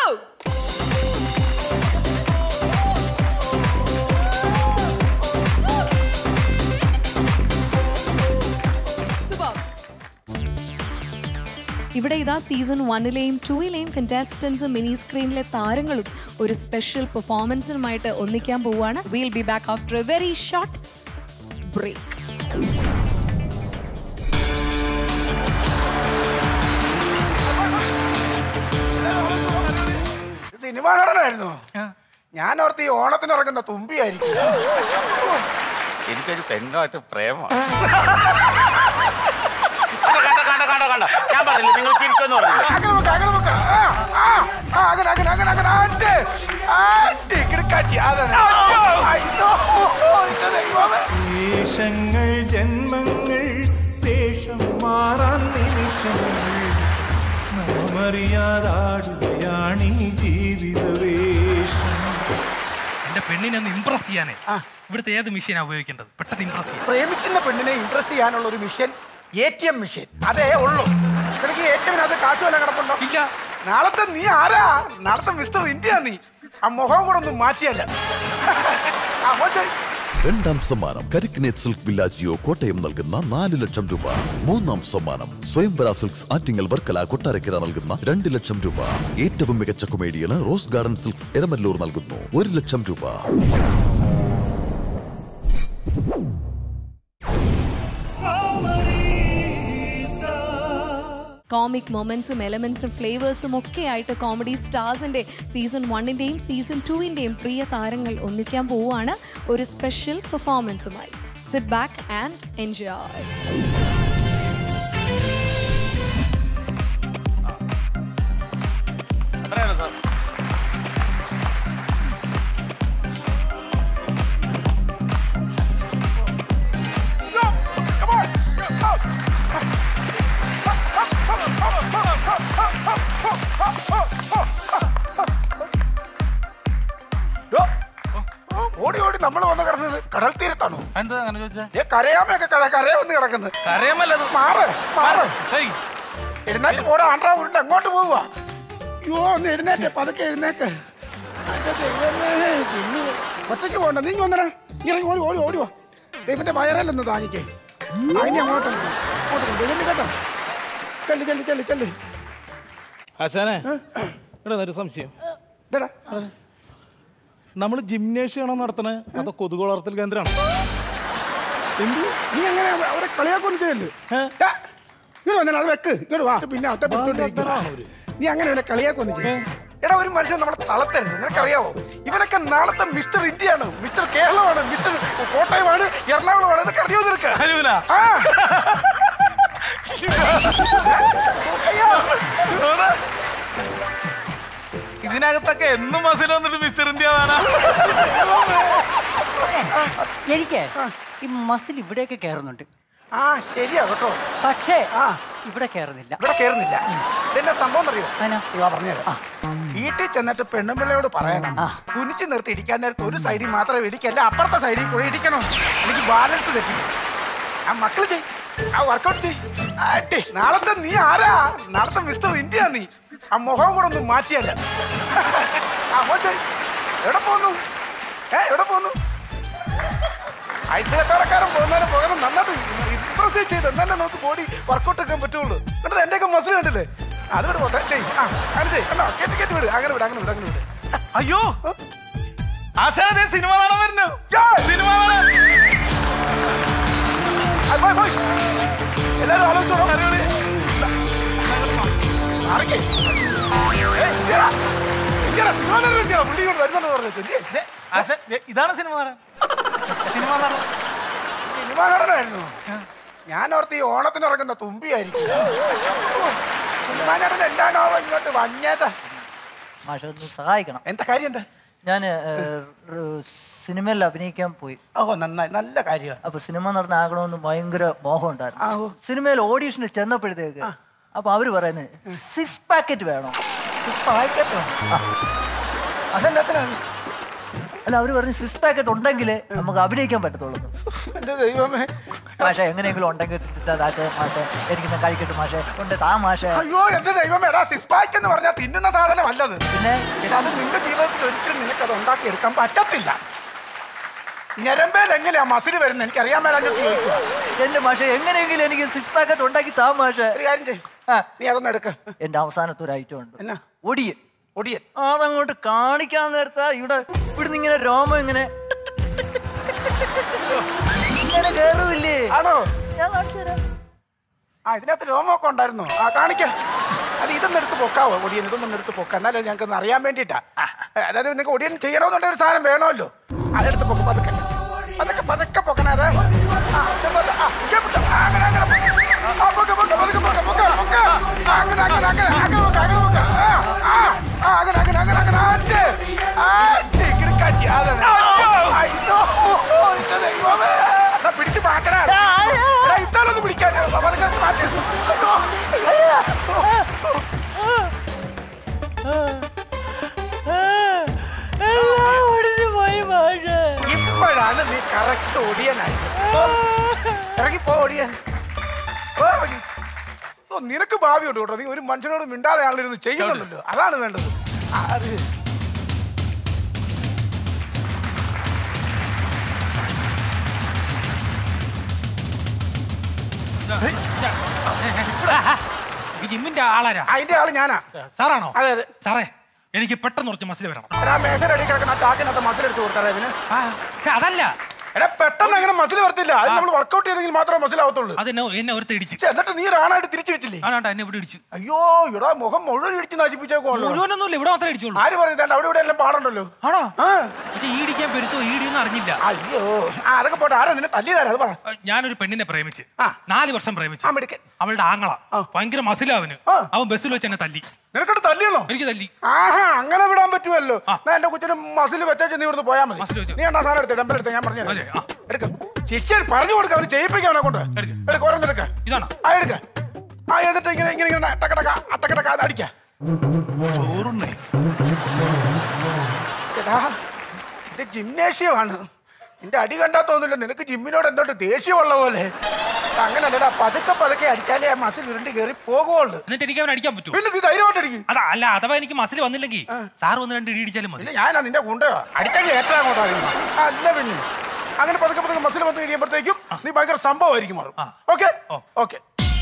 [SPEAKER 2] ഇവിടെ ഇതാ സീസൺ വണ്ണിലെയും ടൂയിലെയും കണ്ടസ്റ്റൻസും മിനി സ്ക്രീനിലെ താരങ്ങളും ഒരു സ്പെഷ്യൽ പെർഫോമൻസിനുമായിട്ട് ഒന്നിക്കാൻ പോവുകയാണ് will be back after a very short break
[SPEAKER 11] cinema നടനായിരുന്നു ഞാൻ ഓർത്ത് ഈ ഓണത്തിന് ഇറങ്ങുന്ന തുമ്പിയായിരിക്കും
[SPEAKER 10] എനിക്കൊരു പെണ്ണുമായിട്ട് പ്രേമമാണ്
[SPEAKER 11] ഞാൻ പറഞ്ഞില്ല നിങ്ങൾ ചിരിക്കൊന്നും അങ്ങനെ വെക്ക, അങ്ങനെ വെക്ക. ആ, ആ, ആ, അങ്ങനെ, അങ്ങനെ, അങ്ങനെ, അങ്ങനെ. ആറ്റ്, ആറ്റ്, കിടുക്കാച്ചി. അതാണ്. അയ്യോ, എന്റെ ദൈവമേ.
[SPEAKER 5] ദേശങ്ങൾ ജന്മങ്ങൾ ദേശം മാറാൻ നിമിഷങ്ങൾ നാമറിയാതാടുകയാണീ ജീവിതവേഷം
[SPEAKER 13] എന്റെ പെണ്ണിനെ ഒന്ന് ഇംപ്രസ് ചെയ്യാനേ ഇവിടുത്തെ ഏത് മെഷീനാ ഉപയോഗിക്കേണ്ടത് പെട്ടെന്ന് ഇംപ്രസ് ചെയ്യാൻ
[SPEAKER 11] പ്രേമിക്കുന്ന പെണ്ണിനെ ഇംപ്രസ് ചെയ്യാനുള്ള ഒരു mission A T M mission അതേ ഉള്ളൂ നിനക്ക് എ ടി എമ്മിനകത്ത് കാശ് വല്ല കിടപ്പുണ്ടോ
[SPEAKER 13] ഇല്ല
[SPEAKER 11] നാളത്തെ നീ ആരാ നാളത്തെ മിസ്റ്റർ ഇന്ത്യ നീ ആ മുഖം കൂടെ ഒന്ന് മാറ്റിയല്ല ആ, മോശം.
[SPEAKER 15] രണ്ടാം സമ്മാനം കരിക്കിനേറ്റ് സിൽക്ക് വില്ലാജിയോ കോട്ടയം നൽകുന്ന നാല് ലക്ഷം രൂപ മൂന്നാം സമ്മാനം സ്വയംവര സിൽക്സ് ആറ്റിങ്ങൽ വർക്കല കൊട്ടാരക്കര നൽകുന്ന രണ്ട് ലക്ഷം രൂപ ഏറ്റവും മികച്ച കൊമേഡിയന് റോസ് ഗാർഡൻ സിൽക്സ് എരമല്ലൂർ നൽകുന്നു ഒരു ലക്ഷം രൂപ
[SPEAKER 2] കോമിക് മൊമെന്റ്സും എലമെന്റ്സും ഫ്ലേവേഴ്സും ഒക്കെ ആയിട്ട് കോമഡി സ്റ്റാർസിന്റെ സീസൺ വണ്ണിന്റെയും സീസൺ ടുവിന്റെയും പ്രിയ താരങ്ങൾ ഒന്നിക്കാൻ പോവുകയാണ് ഒരു സ്പെഷ്യൽ പെർഫോമൻസുമായി സിറ്റ് ബാക്ക് ആൻഡ് എൻജോയ്
[SPEAKER 11] ഡോ, ഓടി ഓടി നമ്മൾ വന്ന് കിടന്നത് കടൽ തീരത്താണോ
[SPEAKER 13] എന്താ അങ്ങനെ ചോദിച്ചാ
[SPEAKER 11] ഏ കരയാമയൊക്കെ കര കരയെ വന്ന് കിടക്കുന്നത്
[SPEAKER 13] കരയാമല്ലത്
[SPEAKER 11] മാറ് മാറ് എഴുന്നേറ്റ് പോരാ ആണ്ട്രാ ഉരുണ്ട് എങ്ങോട്ട് പോവുക അയ്യോ ഒന്ന് എഴുന്നേറ്റ് പതുക്കെ എഴുന്നേക്ക് എന്റെ ദൈവമേ പിന്നെ ഒറ്റയ്ക്ക് പോകണ്ട നീ വന്നടാ ഇറങ്ങി ഓടി ഓടി ഓടി വാ ദൈവന്റെ വയറല്ലൊന്ന് താങ്ങിക്കേ അതിനെ അങ്ങോട്ട് അങ്ങോട്ട് കൊണ്ട് ചെല്ലി കേട്ടോ ചെല്ലി ചെല്ലി ചെല്ലി ചെല്ലി
[SPEAKER 20] ആശാനെ ഇവിടെ ഒരു സംശയം
[SPEAKER 11] ഇതെടാ.
[SPEAKER 20] നമ്മൾ ജിംനേഷ്യാണോ നടത്തണേ അതോ കൊതുക് വളർത്തൽ കേന്ദ്രമാണ്
[SPEAKER 11] എന്ത് നീ അങ്ങനെ അവരെ കളിയാക്കൊന്നും ചെയ്യല്ലേ ഇങ്ങോട്ട് വന്നാൽ അത് വെക്ക് ഇങ്ങോട്ട് വാ പിന്നെ ഒറ്റ പിടിച്ചോണ്ടിരിക്കുവാ. നീ അങ്ങനെ അവനെ കളിയാക്കൊന്നും ചെയ്യും എടാ ഒരു മനുഷ്യൻ നമ്മളെ തളത്തരുത് നിനക്കറിയാവോ ഇവനൊക്കെ നാളത്തെ മിസ്റ്റർ ഇന്ത്യയാണ് മിസ്റ്റർ കേരളമാണ് മിസ്റ്റർ കോട്ടയമാണ് എറണാകുളമാണ് ഇതൊക്കെ അറിയോ നിനക്ക് ആ. അയ്യോ.
[SPEAKER 20] ഇതിനകത്തൊക്കെ എന്നും മസിൽ വന്നിട്ട് മിസ്റ്റർ ഇന്ത്യ ആവാനാ
[SPEAKER 21] എനിക്ക് ഈ മസിൽ ഇവിടെയൊക്കെ കയറുന്നുണ്ട്
[SPEAKER 11] ആ ശരിയാ കേട്ടോ
[SPEAKER 21] പക്ഷേ ഇവിടെ കയറുന്നില്ല
[SPEAKER 11] ഇവിടെ കയറുന്നില്ല ഇതെന്നെ സംഭവം അറിയോ ഇവ പറഞ്ഞുതരാം വീട്ടിൽ ചെന്നിട്ട് പെണ്ണുമ്പിള്ളയോട് പറയണം കുനിച്ച് നിർത്തി ഇടിക്കാൻ നേരത്ത് ഒരു സൈഡിൽ മാത്രമേ ഇടിക്കല്ല അപ്പുറത്തെ സൈഡിൽ കൂടെ ഇടിക്കണം എനിക്ക് ബാലൻസ് തെറ്റി ആ മക്കള് ചെയ് ആ വർക്കൗട്ട് ചെയ് ആട്ടെ, നാളത്തെ നീ ആരാ നാളത്തെ മിസ്റ്റർ ഇന്ത്യ നീ ആ മുഖം കൂടെ ഒന്ന് മാറ്റിയല്ല ആ മോശം എവിടെ പോന്നു ഏ എവിടെ പോന്നു ഐസ് കച്ചവടക്കാരൻ പോകുന്നതിന് പകരം നന്നായിട്ട് ഇമ്പ്രസ് ചെയ്ത് എന്നാലേ നമുക്ക് ബോഡി വർക്കൗട്ട് ഒക്കെ പറ്റുള്ളൂ എന്നിട്ട് എന്റെയൊക്കെ മസിൽ കണ്ടില്ലേ അത് വിട് പോട്ടെ ചെയ് ആ അങ്ങനെ ചെയ് കണ്ടോ കേട്ട് കേട്ട് വിട് അങ്ങനെ വിട് അങ്ങനെ വിട് അങ്ങനെ വിട്
[SPEAKER 20] അയ്യോ ആശാനെ സിനിമ കാണാൻ വരുന്നു സിനിമ
[SPEAKER 11] ആ, പോയ്, പോയ്. എല്ലാവരും ആലോചിച്ചോളൂ മാറിക്കേ. ഏയ്, ഇങ്ങടാ. ഇങ്ങടാ, സിനിമ നടൻ ഇങ്ങടാ. പുള്ളി ഇങ്ങോട്ട് വരുന്നുണ്ടെന്ന് പറഞ്ഞിട്ട്. എന്ത്?
[SPEAKER 20] ഇതാണ് സിനിമ നടൻ സിനിമ നടൻ
[SPEAKER 11] സിനിമ നടനായിരുന്നു ഞാൻ ഓർത്ത് ഈ ഓണത്തിന് ഇറങ്ങുന്ന തുമ്പിയായിരിക്കും സിനിമ നടൻ എന്താണോ ഇങ്ങോട്ട് വഞ്ഞത്
[SPEAKER 21] മാഷ ഒന്ന് സഹായിക്കണം
[SPEAKER 11] എന്താ കാര്യം എന്താ
[SPEAKER 21] ഞാൻ സിനിമയിൽ അഭിനയിക്കാൻ പോയി
[SPEAKER 11] ഓ നന്നായി നല്ല കാര്യമാണ്
[SPEAKER 21] അപ്പൊ സിനിമ നടനാകണമെന്ന് ഭയങ്കര മോഹം ഉണ്ടായിരുന്നു സിനിമയിൽ ഓഡീഷനിൽ ചെന്നപ്പോഴത്തേക്ക് അപ്പൊ അവര് പറയുന്നത് സിക്സ് പാക്കറ്റ് വേണം
[SPEAKER 11] പാക്കറ്റോ അതെന്നാത്തിനാണ്
[SPEAKER 21] അല്ല അവര് പറഞ്ഞ് സിക്സ് പാക്കറ്റ് ഉണ്ടെങ്കിലേ നമുക്ക് അഭിനയിക്കാൻ പറ്റത്തുള്ളൂ
[SPEAKER 11] എന്റെ ദൈവമേ
[SPEAKER 21] മാഷെ എങ്ങനെയെങ്കിലും ഉണ്ടെങ്കിൽ താച്ചേ മാഷെ എനിക്കിന്ന് കഴിക്കട്ടെ മാഷെ ഉണ്ട് താ മാഷെ
[SPEAKER 11] അയ്യോ എന്റെ ദൈവമേ എടാ സിസ്പാക്ക് എന്ന് പറഞ്ഞാൽ തിന്നുന്ന സാധനമല്ലത്
[SPEAKER 21] പിന്നെ
[SPEAKER 11] അത് നിന്റെ ജീവിതത്തിൽ ഒരിക്കലും നിനക്ക് അത് ഉണ്ടാക്കിയെടുക്കാൻ പറ്റത്തില്ല ഞരമ്പേൽ എങ്ങനെയാ മസിൽ വരുന്നത് എനിക്ക് അറിയാൻ മേലാഞ്ഞിട്ട് ചോദിക്കുക
[SPEAKER 21] എന്റെ മാഷെ എങ്ങനെയെങ്കിലും എനിക്ക് സിക്സ് പാക്കറ്റ് ഉണ്ടാക്കി താ മാഷെ
[SPEAKER 11] ഒരു കാര്യം ചെയ്യ് നീ അതൊന്നും എടുക്ക
[SPEAKER 21] എന്റെ അവസാനത്തെ ഒരു ഐറ്റം ഉണ്ട്
[SPEAKER 11] എന്നാ
[SPEAKER 21] ഒടിയൻ
[SPEAKER 11] ഒടിയൻ
[SPEAKER 21] അതങ്ങോട്ട് കാണിക്കാൻ നേരത്താ ഇവിടെ ഇവിടുന്ന് ഇങ്ങനെ രോമം ഇങ്ങനെ ഇങ്ങനെ കേറുമില്ലേ
[SPEAKER 11] ആണോ
[SPEAKER 21] ഞാൻ കാണിച്ചു തരാം
[SPEAKER 11] ആ ഇതിനകത്ത് രോമമൊക്കെ ഉണ്ടായിരുന്നു ആ കാണിക്ക അത് ഇതൊന്നും എടുത്ത് പൊക്കാവോ ഒടിയൻ ഇതൊന്നും എടുത്ത് പൊക്ക എന്നാലേ ഞങ്ങൾക്ക് ഒന്ന് അറിയാൻ വേണ്ടിയിട്ടാ അതായത് നിങ്ങൾക്ക് ഒടിയൻ ചെയ്യണമെന്നുണ്ടെങ്കിൽ ഒരു സാധനം വേണമല്ലോ അതെടുത്ത് പൊക്കും പതുക്കെ പതുക്കെ പതുക്കെ പൊക്കണേ അതെ ആ, ചെറുതായിട്ട്. ആ, ഇങ്ങേ പിടിച്ചോ. ആ, അങ്ങനെ, അങ്ങനെ. ആ, പൊക്ക്, പൊക്ക്, പതുക്കെ പൊക്ക്, പൊക്ക്, പൊക്ക്. ആ, അങ്ങനെ, അങ്ങനെ, അങ്ങനെ, അങ്ങനെ പൊക്ക്, അങ്ങനെ പൊക്ക്. ആ, ആ, ആ, അങ്ങനെ, അങ്ങനെ, അങ്ങനെ, അങ്ങനെ. ആറ്റ്. ആറ്റ്. കിടുക്കാച്ചി. അതെ, അതെ. അയ്യോ, എന്റെ ദൈവമേ. എന്നാ പിടിച്ച് മാറ്റണേ എടാ, ഇത്താലൊന്ന് പിടിക്കാൻ പതുക്കെ മാറ്റി. അയ്യോ. ഇപ്പോഴാണ് നീ കറക്റ്റ് ഒടിയനായി ഇറങ്ങി പോ ഒടിയൻ പോ ഇറങ്ങി. ഓ നിനക്ക് ഭാവിയുണ്ട് കേട്ടോ നീ ഒരു മനുഷ്യനോട് മിണ്ടാതെ ആളിരുന്ന് ചെയ്യുന്നുണ്ടല്ലോ അതാണ് വേണ്ടത് ആ, അത്
[SPEAKER 13] ഈ ജിമ്മിന്റെ ആളാരാ
[SPEAKER 11] അതിന്റെ ആള് ഞാനാ
[SPEAKER 13] സാറാണോ
[SPEAKER 11] അതെ അതെ
[SPEAKER 13] സാറേ എനിക്ക് പെട്ടെന്ന് കുറച്ച് മസിൽ വരണം
[SPEAKER 11] എടാ മേശയുടെ അടി കിടക്കുന്ന ആ ചാക്കിനകത്ത് മസിൽ എടുത്ത് കൊടുക്കാറേ ഇതിന്
[SPEAKER 13] ഛെ, അതല്ല
[SPEAKER 11] എടാ പെട്ടെന്ന് അങ്ങനെ മസിൽ വരത്തില്ല അത് നമ്മൾ വർക്കൗട്ട് ചെയ്തെങ്കിൽ മാത്രമേ മസിൽ ആവത്തുള്ളൂ
[SPEAKER 13] അതെന്നെ എന്നെ ഒരുത്ത ഇടിച്ച്
[SPEAKER 11] ഛെ, എന്നിട്ട് നീ ഒരാണായിട്ട് തിരിച്ചു വെച്ചില്ലേ
[SPEAKER 13] ആണാണ്ടാ എന്നെ ഇവിടെ ഇടിച്ചു
[SPEAKER 11] അയ്യോ ഇവിടെ മുഖം മുഴുവൻ ഇടിച്ച് നശിപ്പിച്ചേക്കുവാണല്ലോ
[SPEAKER 13] മുഴുവനൊന്നുമില്ല ഇവിടെ മാത്രമേ ഇടിച്ചുള്ളൂ
[SPEAKER 11] ആര് പറഞ്ഞിട്ടുണ്ട് അവിടെ ഇവിടെ എല്ലാം പാടുണ്ടല്ലോ
[SPEAKER 13] ആണോ പക്ഷെ ഈ ഇടിക്കാൻ പെരുത്തോ ഈ ഇടിയൊന്നും അറിഞ്ഞില്ല
[SPEAKER 11] അയ്യോ ആ അതൊക്കെ പോട്ടെ ആരാ നിന്നെ തല്ലിയതാരാ അത് പറ
[SPEAKER 13] ഞാനൊരു പെണ്ണിനെ പ്രേമിച്ച് നാല് വർഷം പ്രേമിച്ച് അവളുടെ ആങ്ങള ഭയങ്കര മസിലാ അവന് അവൻ ബസ്സിൽ വെച്ച് എന്നെ തല്ലി
[SPEAKER 11] നിനക്കോട്ട് തല്ലിയണോ
[SPEAKER 13] എനിക്ക് തല്ലി
[SPEAKER 11] ആഹാ അങ്ങനെ വിടാൻ പറ്റുമല്ലോ എന്നാ എന്റെ കൊച്ചിന് മസിൽ വെച്ചാൽ നീ ഇവിടുന്ന് പോയാൽ മതി നീ എന്നാ സാധനം എടുത്ത് ഡമ്പൽ എടുത്ത് ഞാൻ പറഞ്ഞു എടുക്ക ശിക്ഷ പറഞ്ഞു കൊടുക്ക അവന് ചെയ്യിപ്പിക്കാൻ അവനെ കൊണ്ട് എടുക്ക ഓരോന്നെടുക്ക
[SPEAKER 13] ഇതാണോ
[SPEAKER 11] ആ എടുക്ക ആ എന്നിട്ട് ഇങ്ങനെ ഇങ്ങനെ ഇങ്ങനെ ടക്കടക്ക അട്ടക്കടക്ക അത് അടിക്ക ചോറുണ്ണേ എടാ ഇത് ജിംനേഷ്യമാണ് നിന്റെ അടി കണ്ടാ തോന്നില്ല നിനക്ക് ജിമ്മിനോട് എന്തോട്ട് ദേഷ്യമുള്ള പോലെ അങ്ങനല്ലടാ പതുക്കെ പതുക്കെ അടിച്ചാലേ ആ മസിൽ ഉരുണ്ടി കയറി പോകുള്ളൂ
[SPEAKER 13] എന്നിട്ട് എനിക്ക് അവൻ അടിക്കാൻ പറ്റുമോ
[SPEAKER 11] പിന്നെ നീ ധൈര്യമായിട്ട് അടിക്കും
[SPEAKER 13] അതാ അല്ല അഥവാ എനിക്ക് മസിൽ വന്നില്ലെങ്കിൽ സാർ ഒന്ന് രണ്ട് ഇടി ഇടിച്ചാലും മതി
[SPEAKER 11] പിന്നെ ഞാനാ നിന്റെ കൊണ്ടോ അടിച്ചാൽ ഏറ്റവും അങ്ങോട്ടായിരുന്നു അല്ല പിന്നെ അങ്ങനെ പതുക്കെ പതുക്കെ മസിൽ വന്ന് കഴിയുമ്പോഴത്തേക്കും നീ ഭയങ്കര സംഭവമായിരിക്കും മാറും ഓക്കെ ഓക്കെ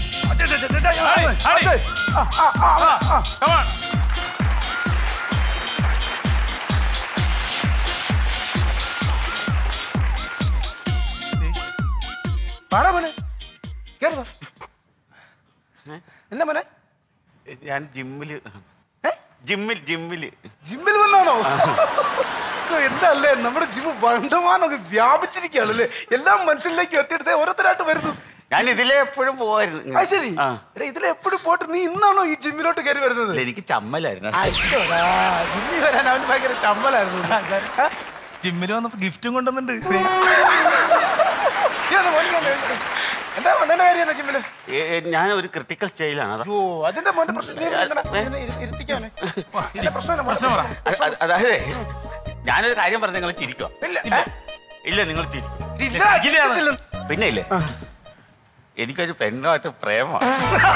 [SPEAKER 11] പാടാ മോനെ കേറി വാ. എന്നാ മോനെ
[SPEAKER 7] ഞാൻ ജിമ്മില് ജിമ്മിൽ ജിമ്മില്
[SPEAKER 11] ജിമ്മിൽ വന്നാണോ ശ്ശോ, എന്തല്ലേ നമ്മുടെ ജിമ്മ് ബന്ധമാനൊക്കെ വ്യാപിച്ചിരിക്കുകയാണല്ലേ എല്ലാ മനുഷ്യരിലേക്കും എത്തിയെടുത്ത് ഓരോരുത്തരായിട്ട് വരുന്നു
[SPEAKER 7] ഞാൻ ഇതിലെ എപ്പോഴും പോവായിരുന്നു
[SPEAKER 11] അത് ശരി
[SPEAKER 7] ആ.
[SPEAKER 11] എടാ, ഇതിൽ എപ്പോഴും പോയിട്ട് നീ ഇന്നാണോ ഈ ജിമ്മിലോട്ട് കയറി വരുന്നത്
[SPEAKER 7] ഇല്ല, എനിക്ക് ചമ്മലായിരുന്നു
[SPEAKER 11] അയ്യോടാ, ജിമ്മിൽ വരാൻ അവന് ഭയങ്കര ചമ്മലായിരുന്നു
[SPEAKER 20] ജിമ്മിൽ വന്നപ്പോ ഗിഫ്റ്റും കൊണ്ടുവന്നിട്ടുണ്ട്
[SPEAKER 11] നീ ഒന്ന് മോനെ ഒന്ന് എഴുതി. എന്താ വന്നതിന്റെ കാര്യം എന്താ ജിമ്മില്
[SPEAKER 7] ഏ, ഏ, ഞാൻ ഒരു ക്രിട്ടിക്കൽ സ്റ്റൈലാണ് അതാ
[SPEAKER 11] ഓ അതിന്റെ മോന്റെ പ്രശ്നം നീ എന്തിനാ ഇങ്ങനെ ഇരു- ഇരുത്തിക്കാനെ എന്റെ പ്രശ്നം പ്രശ്നം പറ
[SPEAKER 7] അത്- അത്- അതായത് ഞാനൊരു കാര്യം പറഞ്ഞ നിങ്ങൾ ചിരിക്കുക ഇല്ല നിങ്ങൾ ചിരിക്കും പിന്നെ ഇല്ലേ എനിക്കൊരു പെണ്ണുമായിട്ട് പ്രേമമാണ്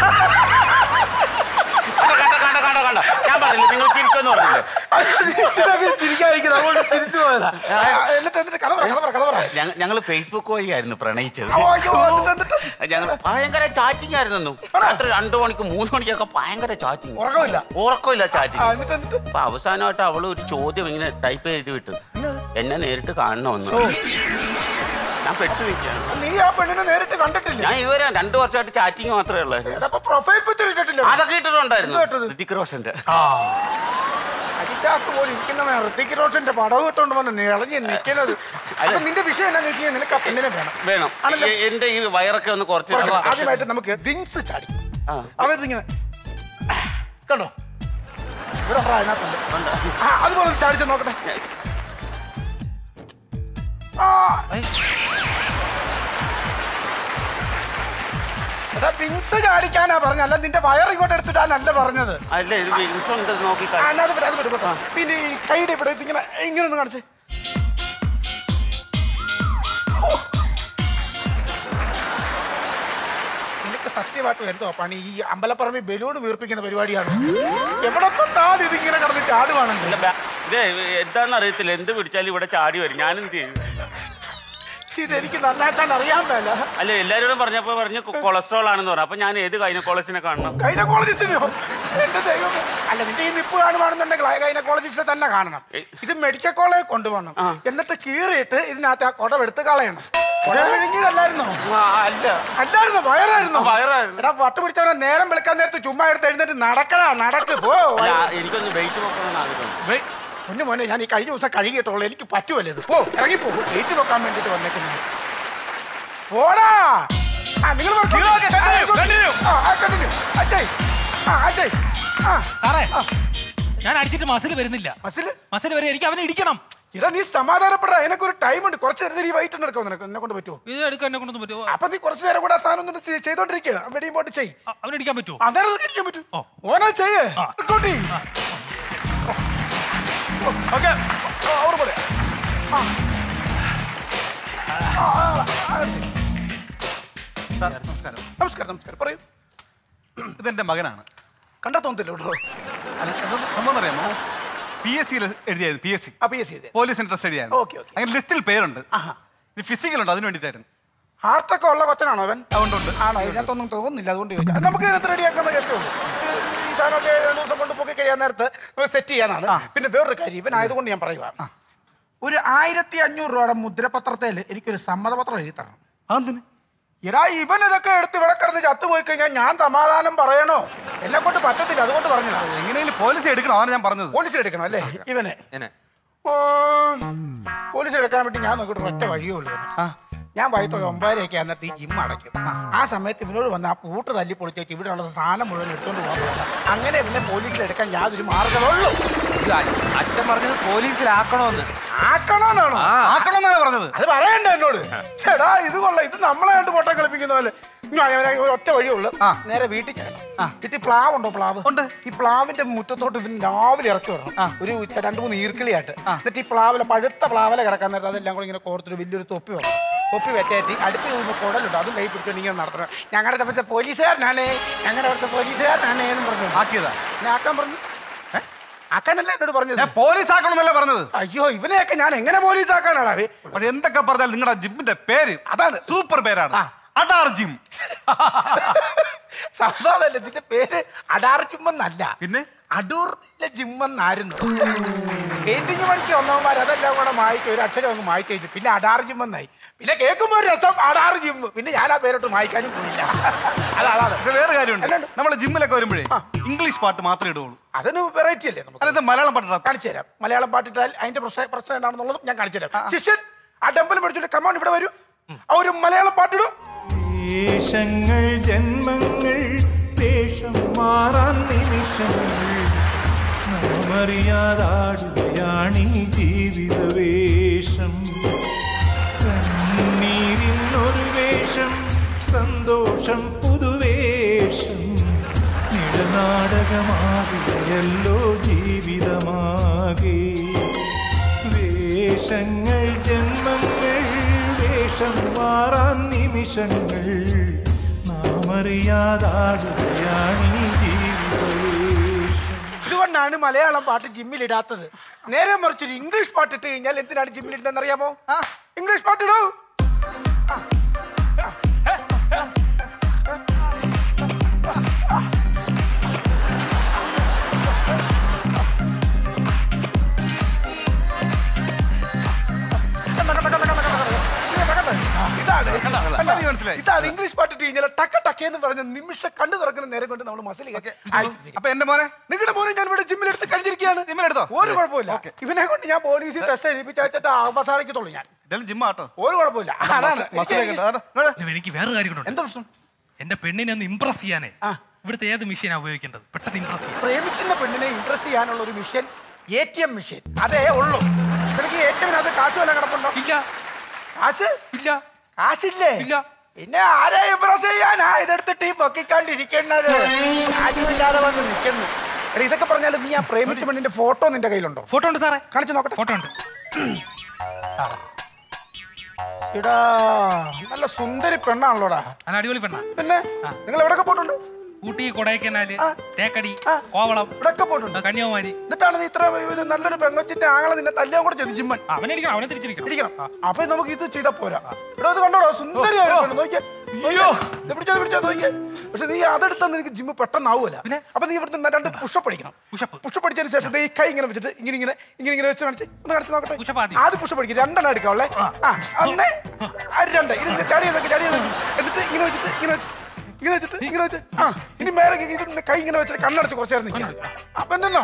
[SPEAKER 7] കണ്ടോ, കണ്ടോ, കണ്ടോ, കണ്ടോ. ഞാൻ പറഞ്ഞില്ല നിങ്ങൾ ചിരിക്കുമെന്ന് പറഞ്ഞില്ലേ
[SPEAKER 11] ഇതൊക്കെ ചിരിക്കാതിരിക്കുന്നത് അതുകൊണ്ട് ചിരിച്ചു പോയതാ എന്നിട്ട് എന്നിട്ട് കഥ പറ കഥ പറ കഥ പറ
[SPEAKER 7] ഞങ്ങൾ ഫേസ്ബുക്ക് വഴിയായിരുന്നു പ്രണയിച്ചത്
[SPEAKER 11] ഓ, അയ്യോ, എന്നിട്ട് എന്നിട്ട്
[SPEAKER 7] ഞങ്ങൾ ഭയങ്കര ചാറ്റിംഗ് ആയിരുന്നു രാത്രി രണ്ടു മണിക്ക് മൂന്ന് മണിക്കൊക്കെ ഭയങ്കര ചാറ്റിംഗ്
[SPEAKER 11] ഉറക്കമില്ല
[SPEAKER 7] ഉറക്കമില്ല
[SPEAKER 11] ആ,
[SPEAKER 7] ചാറ്റിംഗ്
[SPEAKER 11] എന്നിട്ട് എന്നിട്ട്
[SPEAKER 7] അപ്പൊ അവസാനമായിട്ട് അവള് ഒരു ചോദ്യം ഇങ്ങനെ ടൈപ്പ് ചെയ്ത് വിട്ടു എന്നെ നേരിട്ട് കാണണമെന്ന് ഞാൻ പെട്ടു നിൽക്കുകയാണ്
[SPEAKER 11] നീ ആ പെണ്ണിനെ നേരിട്ട് കണ്ടിട്ടില്ല
[SPEAKER 7] ഞാൻ ഇതുവരെ രണ്ടു വർഷമായിട്ട് ചാറ്റിംഗ് മാത്രമേ ഉള്ളായിരുന്നു
[SPEAKER 11] അപ്പൊ പ്രൊഫൈൽ പിക്ചർ ഇട്ടിട്ടില്ല
[SPEAKER 7] അതൊക്കെ ഇട്ടിട്ടുണ്ടായിരുന്നു
[SPEAKER 11] എന്തുവാ ഇട്ടത്?
[SPEAKER 7] ഋതിക് റോഷന്റെ
[SPEAKER 11] അടിച്ചാക്ക് പോലെ ഇരിക്കുന്ന ഋത്തിക് റോഷന്റെ പടവ് ഇട്ടോണ്ട് വന്ന് നിളഞ്ഞ് നിൽക്കുന്നത് അപ്പൊ നിന്റെ വിഷയം എന്താണെന്ന് വെച്ച് കഴിഞ്ഞാൽ നിനക്ക് ആ പെണ്ണിനെ വേണം
[SPEAKER 7] വേണം
[SPEAKER 11] ആണല്ലോ.
[SPEAKER 7] എ- എന്റെ ഈ വയറൊക്കെ ഒന്ന് കുറച്ച്
[SPEAKER 11] കുറയ്ക്കണം. ആദ്യമായിട്ട് നമുക്ക് വിങ്സ് ചാടി അവരിങ്ങനെ കണ്ടോ ഇവിടെ ഒരാൾ അതിനകത്തുണ്ട് ആ, അതുപോലെ ഒന്ന് ചാടിച്ച് നോക്കട്ടെ ആ. എടാ വിങ്സ് ചാടിക്കാനാ പറഞ്ഞ അല്ല നിന്റെ വയർ ഇങ്ങോട്ട് എടുത്തിട്ടാണല്ല പറഞ്ഞത്
[SPEAKER 7] അല്ല ഇത് വിങ്സ് ഉണ്ട് നോക്കി
[SPEAKER 11] ആ, എന്നാ അത് വിട്, അത് വിട്, വിട്. പിന്നെ ഈ കൈയുടെ ഇവിടെ ഇതിങ്ങനെ ഇങ്ങനെ ഒന്ന് കാണിച്ചേ നിനക്ക് സത്യമായിട്ടും എന്തോ പണി ഈ അമ്പലപ്പറമ്പിൽ ബലൂൺ വീർപ്പിക്കുന്ന പരിപാടിയാണ് എവിടെ തൊട്ടാലും ഇതിങ്ങനെ കിടന്ന് ചാടുവാണെങ്കിൽ
[SPEAKER 7] അല്ല, ബാ- ഇതേ എന്താന്ന് അറിയത്തില്ല എന്ത് പിടിച്ചാലും ഇവിടെ ചാടി വരും ഞാൻ എന്ത് ചെയ്യും
[SPEAKER 11] ഇതെനിക്ക് നന്നാക്കാൻ അറിയാൻ മേല
[SPEAKER 7] അല്ല എല്ലാരോടും പറഞ്ഞപ്പോ പറഞ്ഞ് കൊ- കൊളസ്ട്രോൾ ആണെന്ന് പറഞ്ഞു അപ്പൊ ഞാൻ ഏത് ഗൈനക്കോളജിനെ കാണണം
[SPEAKER 11] ഗൈനക്കോളജിസ്റ്റിനെയോ എന്റെ ദൈവം അല്ല നിന്റെ ഈ നിപ്പ് കാണുവാണെന്നുണ്ടെങ്കിൽ ഗൈനക്കോളജിസ്റ്റിനെ തന്നെ കാണണം ഇത് മെഡിക്കൽ കോളേജ് കൊണ്ടുപോകണം എന്നിട്ട് കീറിയിട്ട് ഇതിനകത്ത് ആ കുടവെടുത്ത് കളയണം കുട വിഴുങ്ങിയതല്ലായിരുന്നോ
[SPEAKER 7] അല്ല
[SPEAKER 11] അല്ലായിരുന്നോ വയറായിരുന്നോ
[SPEAKER 7] വയറായിരുന്നു.
[SPEAKER 11] എടാ പട്ട് പിടിച്ചവനെ നേരം വിളിക്കാൻ നേരത്ത് ചുമ്മാ എടുത്ത് എഴുന്നേറ്റ് നടക്കടാ നടക്ക് പോ
[SPEAKER 7] അല്ല, എനിക്കൊന്ന് വെയിറ്റ് നോക്കണം ആഗ്രഹം
[SPEAKER 11] പൊന്നു മോനെ ഞാൻ ഈ കഴിഞ്ഞ ദിവസം കഴുകിയിട്ടുള്ളൂ എനിക്ക് പറ്റുമല്ലോ ഇത് പോ ഇറങ്ങിപ്പോ വെയിറ്റ് വെക്കാൻ വേണ്ടിട്ട് വന്നേക്കുന്നത് പോടാ ആ നിങ്ങൾ
[SPEAKER 13] സാറേ ഞാൻ അടിച്ചിട്ട് മസിൽ വരുന്നില്ല മസിൽ വരെ എനിക്ക് അവനെ ഇടിക്കണം
[SPEAKER 11] ഇടാ നീ സമാധാനപ്പെടാ എനക്ക് ഒരു ടൈം ഉണ്ട് കുറച്ച് നേരം ഈ വൈകിട്ട് എടുക്കാം നിനക്ക് എന്നെ കൊണ്ട് പറ്റുമോ
[SPEAKER 13] ഇത് എടുക്കാൻ എന്നെ കൊണ്ടൊന്നും പറ്റുമോ
[SPEAKER 11] അപ്പൊ നീ കുറച്ച് നേരം കൂടെ ആ സാധനം ഒന്ന് ചെയ്- ചെയ്തോണ്ടിരിക്കുക വെടിയും പോട്ട് ചെയ്
[SPEAKER 13] അവനെ ഇടിക്കാൻ പറ്റുമോ
[SPEAKER 11] അന്നേരം നിനക്ക് ഇടിക്കാൻ പറ്റും ഓനെ ചെയ്യേ കൂട്ടി ഓക്കെ അവിടെ പോലെ ആ. ആ, ആ, ആ.
[SPEAKER 4] നമസ്കാരം
[SPEAKER 11] നമസ്കാരം നമസ്കാരം പറയൂ
[SPEAKER 4] ഇതെന്റെ മകനാണ്
[SPEAKER 11] കണ്ടാ തോന്നത്തില്ല കേട്ടോ
[SPEAKER 4] അല്ല എന്താ സംഭവം അറിയാമോ പി എസ് സിയിൽ എഴുതിയായിരുന്നു P S C
[SPEAKER 11] P S C
[SPEAKER 4] police interest എഴുതിയായിരുന്നു
[SPEAKER 11] ഓക്കെ ഓക്കെ
[SPEAKER 4] അങ്ങനെ ലിസ്റ്റിൽ പേരുണ്ട് ഇനി ഫിസിക്കൽ ഉണ്ട് അതിന് വേണ്ടിയിട്ടായിരുന്നു
[SPEAKER 11] ഹാർട്ടൊക്കെ ഉള്ള കൊച്ചനാണോ അവൻ ആണോ ഇതിനകത്തൊന്നും തോന്നുന്നില്ല അതുകൊണ്ട് ചോദിച്ചാ. നമുക്ക് ഇതിനകത്ത് റെഡിയാക്കുന്ന കേസേ ഉള്ളൂ ഇത് ഈ സാധനമൊക്കെ രണ്ട് ദിവസം കൊണ്ട് പോയി കഴിയാൻ നേരത്ത് സെറ്റ് ചെയ്യാനാണ് പിന്നെ വേറൊരു കാര്യം ഇവനായതുകൊണ്ട് ഞാൻ പറയുക ഒരു ആയിരത്തി അഞ്ഞൂറ് രൂപയുടെ മുദ്രപത്രത്തിൽ എനിക്കൊരു സമ്മതപത്രം എഴുതി തരണം
[SPEAKER 4] അതെന്തിന്
[SPEAKER 11] എടാ ഇവൻ ഇതൊക്കെ എടുത്ത് ഇവിടെ കിടന്ന് ചത്തുപോയി കഴിഞ്ഞാൽ ഞാൻ സമാധാനം പറയണോ എന്നെ കൊണ്ട് പറ്റത്തില്ല അതുകൊണ്ട് പറഞ്ഞതാ
[SPEAKER 4] എങ്ങനെയും പോലീസ് എടുക്കണം അതാണ് ഞാൻ പറഞ്ഞത്
[SPEAKER 11] പോലീസ് എടുക്കണം അല്ലേ ഇവനെ ഓ, പോലീസ് എടുക്കാൻ വേണ്ടി ഞാൻ നോക്കിയിട്ട് ഒറ്റ വഴിയേ ഉള്ളൂ ഇവന്. ഞാൻ വൈകിട്ട് ഒരു ഒമ്പതരയൊക്കെ അന്നത്തെ ഈ ജിം അടയ്ക്കും ആ സമയത്ത് ഇവനോട് വന്ന് ആ പൂട്ട് തല്ലി പൊളിച്ചേക്ക് ഇവിടെ ഉള്ള സാധനം മുഴുവൻ എടുത്തോണ്ട് പോകാൻ അങ്ങനെ പിന്നെ പോലീസിൽ എടുക്കാൻ യാതൊരു മാർഗമുള്ളൂ
[SPEAKER 10] അച്ഛൻ പറഞ്ഞത് പോലീസിലാക്കണോന്ന്
[SPEAKER 11] ആക്കണോന്നാണോ
[SPEAKER 4] ആക്കണമെന്നാണ് പറഞ്ഞത്
[SPEAKER 11] അത് പറയണ്ട എന്നോട് ചേടാ ഇത് കൊള്ള ഇത് നമ്മളെ കണ്ട് പൊട്ടം കളിപ്പിക്കുന്ന പോലെ ഇനി അവനെ ഒരു ഒറ്റ വഴിയേ ഉള്ളൂ നേരെ വീട്ടിൽ ചെല്ലണം വീട്ടിൽ പ്ലാവ് ഉണ്ടോ പ്ലാവ് ഉണ്ട് ഈ പ്ലാവിന്റെ മുറ്റത്തോട്ട് ഇവൻ രാവിലെ ഇറക്കി വിടണം ഒരു ഉച്ച രണ്ട് മൂന്ന് ഈർക്കിളിയായിട്ട് എന്നിട്ട് ഈ പ്ലാവിലെ പഴുത്ത പ്ലാവിലെ കിടക്കാൻ നേരത്തെ അതെല്ലാം കൂടി ഇങ്ങനെ കോർത്തിട്ട് വലിയൊരു തൊപ്പി വെക്കണം തൊപ്പി വെച്ചേച്ച് അടുപ്പിൽ നിന്ന് കുടലുണ്ട് അതും കൈ പിടിച്ചോണ്ട് ഇങ്ങനെ നടത്തണം ഞങ്ങളുടെ അവിടുത്തെ പോലീസുകാരനാണേ ഞങ്ങളുടെ അവിടുത്തെ പോലീസുകാരനാണേ എന്ന് പറഞ്ഞു
[SPEAKER 4] ആക്കിയതാ
[SPEAKER 11] ഞാൻ ആക്കാൻ പറഞ്ഞു ഏ? ആക്കാനല്ല എന്നോട് പറഞ്ഞത്
[SPEAKER 4] ഞാൻ പോലീസ് ആക്കണമെന്നല്ല പറഞ്ഞത്
[SPEAKER 11] അയ്യോ ഇവനെയൊക്കെ ഞാൻ എങ്ങനെ പോലീസ് ആക്കാനാടാ
[SPEAKER 4] പക്ഷെ എന്തൊക്കെ പറഞ്ഞാൽ നിങ്ങളുടെ ജിമ്മിന്റെ പേര്
[SPEAKER 11] അതാണ്
[SPEAKER 4] സൂപ്പർ പേരാണ് അടാർ ജിം
[SPEAKER 11] സംഭവമല്ല ഇതിന്റെ പേര് അടാർ ജിമ്മെന്നല്ല പിന്നെ അടൂറിലെ ജിമ്മെന്നായിരുന്നു പെയിന്റിങ് പണിക്ക് ഒന്നാമന്മാർ അതെല്ലാം കൂടെ മായ്ക്കും ഒരു അക്ഷരം അങ്ങ് മായ്ച്ചു കഴിഞ്ഞു പിന്നെ അടാർ ജിമ്മെന്നായി പിന്നെ കേൾക്കുമ്പോ ഒരു രസം അടാർ ജിമ്മ് പിന്നെ ഞാൻ ആ പേരോട്ട് മായ്ക്കാനും പോയില്ല അതാണ്
[SPEAKER 4] ഇത് വേറെ കാര്യമുണ്ട് നമ്മൾ ജിമ്മിലൊക്കെ വരുമ്പോഴേ ഇംഗ്ലീഷ് പാട്ട് മാത്രമേ ഇടുള്ളൂ
[SPEAKER 11] അതിന് വെറൈറ്റി അല്ലേ നമുക്ക്
[SPEAKER 4] അല്ലാതെ മലയാളം പാട്ട്
[SPEAKER 11] കാണിച്ചു തരാം മലയാളം പാട്ടിട്ടാൽ അതിന്റെ പ്രശ്നം പ്രശ്നം എന്താണെന്നുള്ളതും ഞാൻ കാണിച്ചു തരാം ശിഷ്യൻ ആ ടെമ്പിൾ പഠിച്ചിട്ട് കമോൺ ഇവിടെ വരൂ ആ ഒരു മലയാളം പാട്ടിടും
[SPEAKER 5] ദേശങ്ങൾ ജന്മങ്ങൾ ദേശം മാറാൻ നിമിഷങ്ങൾ നാമറിയാതാടുകയാണീ ജീവിതവേഷം കണ്ണീരിനൊരു വേഷം സന്തോഷം പുതുവേഷം നിഴനാടകമാകുകയല്ലോ ജീവിതമാകെ വേഷങ്ങൾ ജന്മങ്ങൾ വേഷം മാറാൻ നിമിഷങ്ങൾ നാമറിയാതാടുകയാണീ ജീവിതവേഷം
[SPEAKER 11] ഇതുകൊണ്ടാണ് മലയാളം പാട്ട് ജിമ്മിൽ ഇടാത്തത് നേരെ മറിച്ച് ഒരു ഇംഗ്ലീഷ് പാട്ട് ഇട്ട് കഴിഞ്ഞാൽ എന്തിനാണ് ജിമ്മിൽ ഇടുന്നതെന്ന് അറിയാമോ ഇംഗ്ലീഷ് പാട്ട് ഇടൂ ഇതാണ് ഇതാണ് ഇംഗ്ലീഷ് പാട്ട് ഇട്ട് കഴിഞ്ഞാൽ ടക്ക ടക്ക എന്ന് പറഞ്ഞ നിമിഷ കണ്ണു തുറക്കുന്ന നേരം കൊണ്ട് നമ്മൾ മസിൽ
[SPEAKER 4] അപ്പൊ എന്റെ മോനെ
[SPEAKER 11] നിങ്ങളുടെ മോനെ ഞാൻ ഇവിടെ ജിമ്മിൽ എടുത്ത് കഴിച്ചിരിക്കുകയാണ്
[SPEAKER 4] ജിമ്മിലെടുത്തോ
[SPEAKER 11] ഒരു കുഴപ്പമില്ല ഇവനെ കൊണ്ട് ഞാൻ പോലീസിൽ ടെസ്റ്റ് എഴുതിപ്പിച്ച് വെച്ചിട്ട് അവസാനിക്കത്തുള്ളൂ ഞാൻ
[SPEAKER 4] ഇതെല്ലാം ജിമ്മാട്ടോ
[SPEAKER 11] ഒരു കുഴപ്പമില്ല അതാണ്
[SPEAKER 4] മസിലൊക്കെ ഉണ്ട്. അതാ, ഇങ്ങോട്ട്.
[SPEAKER 13] എനിക്ക് വേറെ കാര്യം
[SPEAKER 11] എന്താ പ്രശ്നം
[SPEAKER 13] എന്റെ പെണ്ണിനെ ഒന്ന് ഇംപ്രസ് ചെയ്യാനേ ഇവിടുത്തെ ഏത് മെഷീനാണ് ഉപയോഗിക്കേണ്ടത് പെട്ടെന്ന് ഇംപ്രസ് ചെയ്യാൻ
[SPEAKER 11] പ്രേമിക്കുന്ന പെണ്ണിനെ ഇംപ്രസ് ചെയ്യാനുള്ള ഒരു mission A T M mission അതേ ഉള്ളൂ നിനക്ക് എ ടി എമ്മിനകത്ത് കാശ് വല്ല കിടപ്പുണ്ടോ
[SPEAKER 13] ഇല്ല
[SPEAKER 11] കാശ്
[SPEAKER 13] ഇല്ല
[SPEAKER 11] കാശില്ലേ
[SPEAKER 13] ഇല്ല
[SPEAKER 11] പിന്നെ ആരെ ഇംപ്രസ് ചെയ്യാനാ ഇതെടുത്തിട്ട് ഈ പൊക്കിക്കാണ്ടിരിക്കുന്നത് ആരുമില്ലാതെ വന്ന് നിൽക്കുന്നു എടാ, ഇതൊക്കെ പറഞ്ഞാൽ നീ ആ പ്രേമിച്ച പെണ്ണിന്റെ ഫോട്ടോ നിന്റെ കയ്യിലുണ്ടോ
[SPEAKER 13] ഫോട്ടോ ഉണ്ട് സാറേ
[SPEAKER 11] കാണിച്ചു നോക്കട്ടെ
[SPEAKER 13] ഫോട്ടോ ഉണ്ട്
[SPEAKER 11] എടാ നല്ല സുന്ദരി പെണ്ണാണല്ലോടാ
[SPEAKER 13] ഞാൻ അടിപൊളി പെണ്ണ
[SPEAKER 11] പിന്നെ നിങ്ങൾ എവിടെയൊക്കെ പോയിട്ടുണ്ട്
[SPEAKER 13] ഊട്ടി കൊടൈക്കനാല് തേക്കടി കോവളം
[SPEAKER 11] ഇവിടെയൊക്കെ പോയിട്ടുണ്ട്
[SPEAKER 13] കന്യാകുമാരി
[SPEAKER 11] എന്നിട്ടാണ് നീ ഇത്ര ഒരു നല്ലൊരു പെങ്കൊച്ചിന്റെ ആങ്ങളെ നിന്നെ തല്ലാൻ കൂടെ ചെയ്തു ജിമ്മൻ
[SPEAKER 13] അവനിരിക്കണം അവനെ തിരിച്ചിരിക്കണം
[SPEAKER 11] ഇരിക്കണം അപ്പൊ നമുക്ക് ഇത് ചെയ്താ പോരാ ഇവിടെ അത് കണ്ടോടോ സുന്ദരിയായ പെണ്ണ് നോക്കിയേ അയ്യോ ഇത് പിടിച്ചോ ഇത് പിടിച്ചോ നോക്കിയേ പക്ഷെ നീ അതെടുത്താ നിനക്ക് ജിമ്മ് പെട്ടെന്ന് ആവൂല അപ്പൊ നീ ഇവിടുത്തെ ന- രണ്ട് പുഷപ്പ് പഠിക്കണം പുഷപ്പ് പഠിച്ചതിന് ശേഷം ദേ ഈ കൈ ഇങ്ങനെ വെച്ചിട്ട് ഇങ്ങനെ ഇങ്ങനെ ഇങ്ങനെ ഇങ്ങനെ വെച്ച് കാണിച്ച് ഒന്ന് കാണിച്ച് നോക്കട്ടെ ആദ്യം പുഷപ്പ് പഠിക്കും രണ്ടെണ്ണം എടുക്കാവുള്ളേ ആ ഒന്ന് ആ, രണ്ട് ഇരുന്ന് ചാടിയതൊക്കെ ചാടിയതൊക്കെ എന്നിട്ട് ഇങ്ങനെ വെച്ചിട്ട് ഇങ്ങനെ വെച്ച് ഇങ്ങനെ വെച്ചിട്ട് ഇങ്ങനെ വെച്ച് ആ ഇനി മേലെ ഇങ്ങനെ കൈ ഇങ്ങനെ വെച്ചിട്ട് കണ്ണടച്ച് കുറച്ച് നേരം നിൽക്കണം അപ്പൊ എന്നോ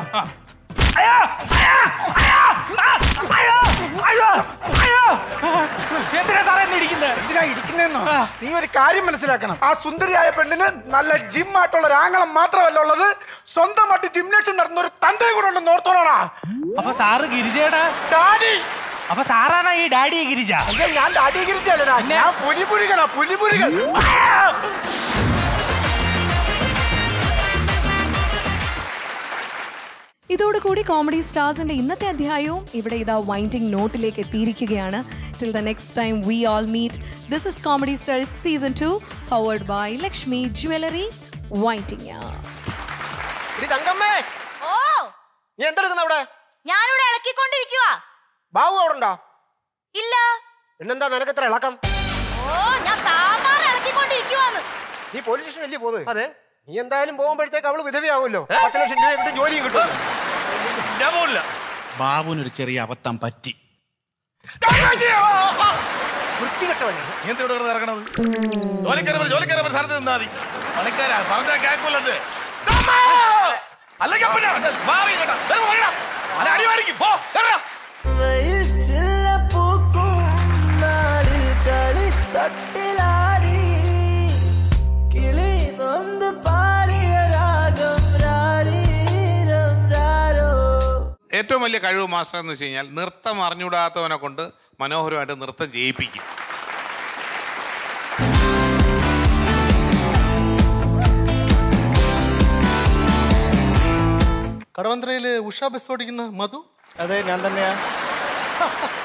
[SPEAKER 13] എന്തിനാ സാറേ എന്നെ ഇടിക്കുന്നത്
[SPEAKER 11] എന്തിനാ ഇടിക്കുന്നതെന്നോ നീ ഒരു കാര്യം മനസ്സിലാക്കണം ആ സുന്ദരിയായ പെണ്ണിന് നല്ല ജിം ആയിട്ടുള്ള ഒരു ആംഗളം മാത്രമല്ല ഉള്ളത് സ്വന്തമായിട്ട് ജിംനേഷ്യം നടന്ന ഒരു തന്തയും കൂടെ ഉണ്ടെന്ന് ഓർത്തോളാ
[SPEAKER 13] അപ്പൊ സാറ് ഗിരിജയുടെ
[SPEAKER 11] ഡാഡി
[SPEAKER 13] അപ്പൊ സാറാണ് ഈ ഡാഡി ഗിരിജ
[SPEAKER 11] അയ്യോ ഞാൻ ഡാഡി ഗിരിജല്ലടാ ഞാൻ പുലിപുലികളാ പുലിപുലികൾ
[SPEAKER 2] ഇതോടുകൂടി കോമഡി സ്റ്റാർസിന്റെ ഇന്നത്തെ അധ്യായവും ഇവിടെ ഇതാ വൈൻഡിങ് നോട്ടിലേക്ക് എത്തിയിരിക്കുകയാണ് till the next time we all meet this is comedy stars season two powered by Lakshmi jewellery winding
[SPEAKER 6] ഇത് തങ്കമ്മേ
[SPEAKER 9] ഓ
[SPEAKER 6] നീ എന്തെടുക്കുന്ന അവിടെ
[SPEAKER 9] ഞാനിവിടെ ഇളക്കിക്കൊണ്ടിരിക്കുവാ
[SPEAKER 6] ബാബു അവിടെ ഉണ്ടോ
[SPEAKER 9] ഇല്ല
[SPEAKER 6] പിന്നെന്താ നിനക്ക് ഇത്ര ഇളക്കം
[SPEAKER 9] ഓ ഞാൻ സാമ്പാർ ഇളക്കിക്കൊണ്ടിരിക്കുവാന്ന്
[SPEAKER 6] നീ പോലീസ് സ്റ്റേഷനല്ലേ പോകുന്നത് അതെ നീ എന്തായാലും പോകുമ്പോഴത്തേക്ക് അവള് വിധവയാവുമല്ലോ പത്ത് ലക്ഷം രൂപ കിട്ടും ജോലിയും കിട്ടും
[SPEAKER 22] ഞാൻ പോകില്ല ബാബുവിനൊരു ചെറിയ അബദ്ധം പറ്റി
[SPEAKER 6] വൃത്തികെട്ടവനെ
[SPEAKER 22] നീ എന്തിനാ ഇവിടെ കിടന്ന് ഇറങ്ങണത് ജോലിക്കാരെ ജോലിക്കാരെ സ്ഥലത്ത് നിന്നാ മതി പണിക്കാരാ പറഞ്ഞാ കേൾക്കൂലത് അല്ലെങ്കിൽ പിന്നെ ഭാവി കേട്ടോ വേഗം പോയിടാ. അല്ല അടി മേടിക്കും പോ കേറാ.
[SPEAKER 23] തൊട്ടിലാടി കിളി നൊന്ത് പാടിയ രാഗം രാരീരം രാരോ
[SPEAKER 12] ഏറ്റവും വലിയ കഴിവ് മാസ്റ്റർ എന്ന് വെച്ച് കഴിഞ്ഞാൽ നൃത്തം അറിഞ്ഞുകൂടാത്തവനെ കൊണ്ട് മനോഹരമായിട്ട് നൃത്തം ചെയ്യിപ്പിക്കും
[SPEAKER 3] കടവന്ത്രയില് ഉഷ ബസ് ഓടിക്കുന്ന മധു
[SPEAKER 6] അതെ ഞാൻ തന്നെയാ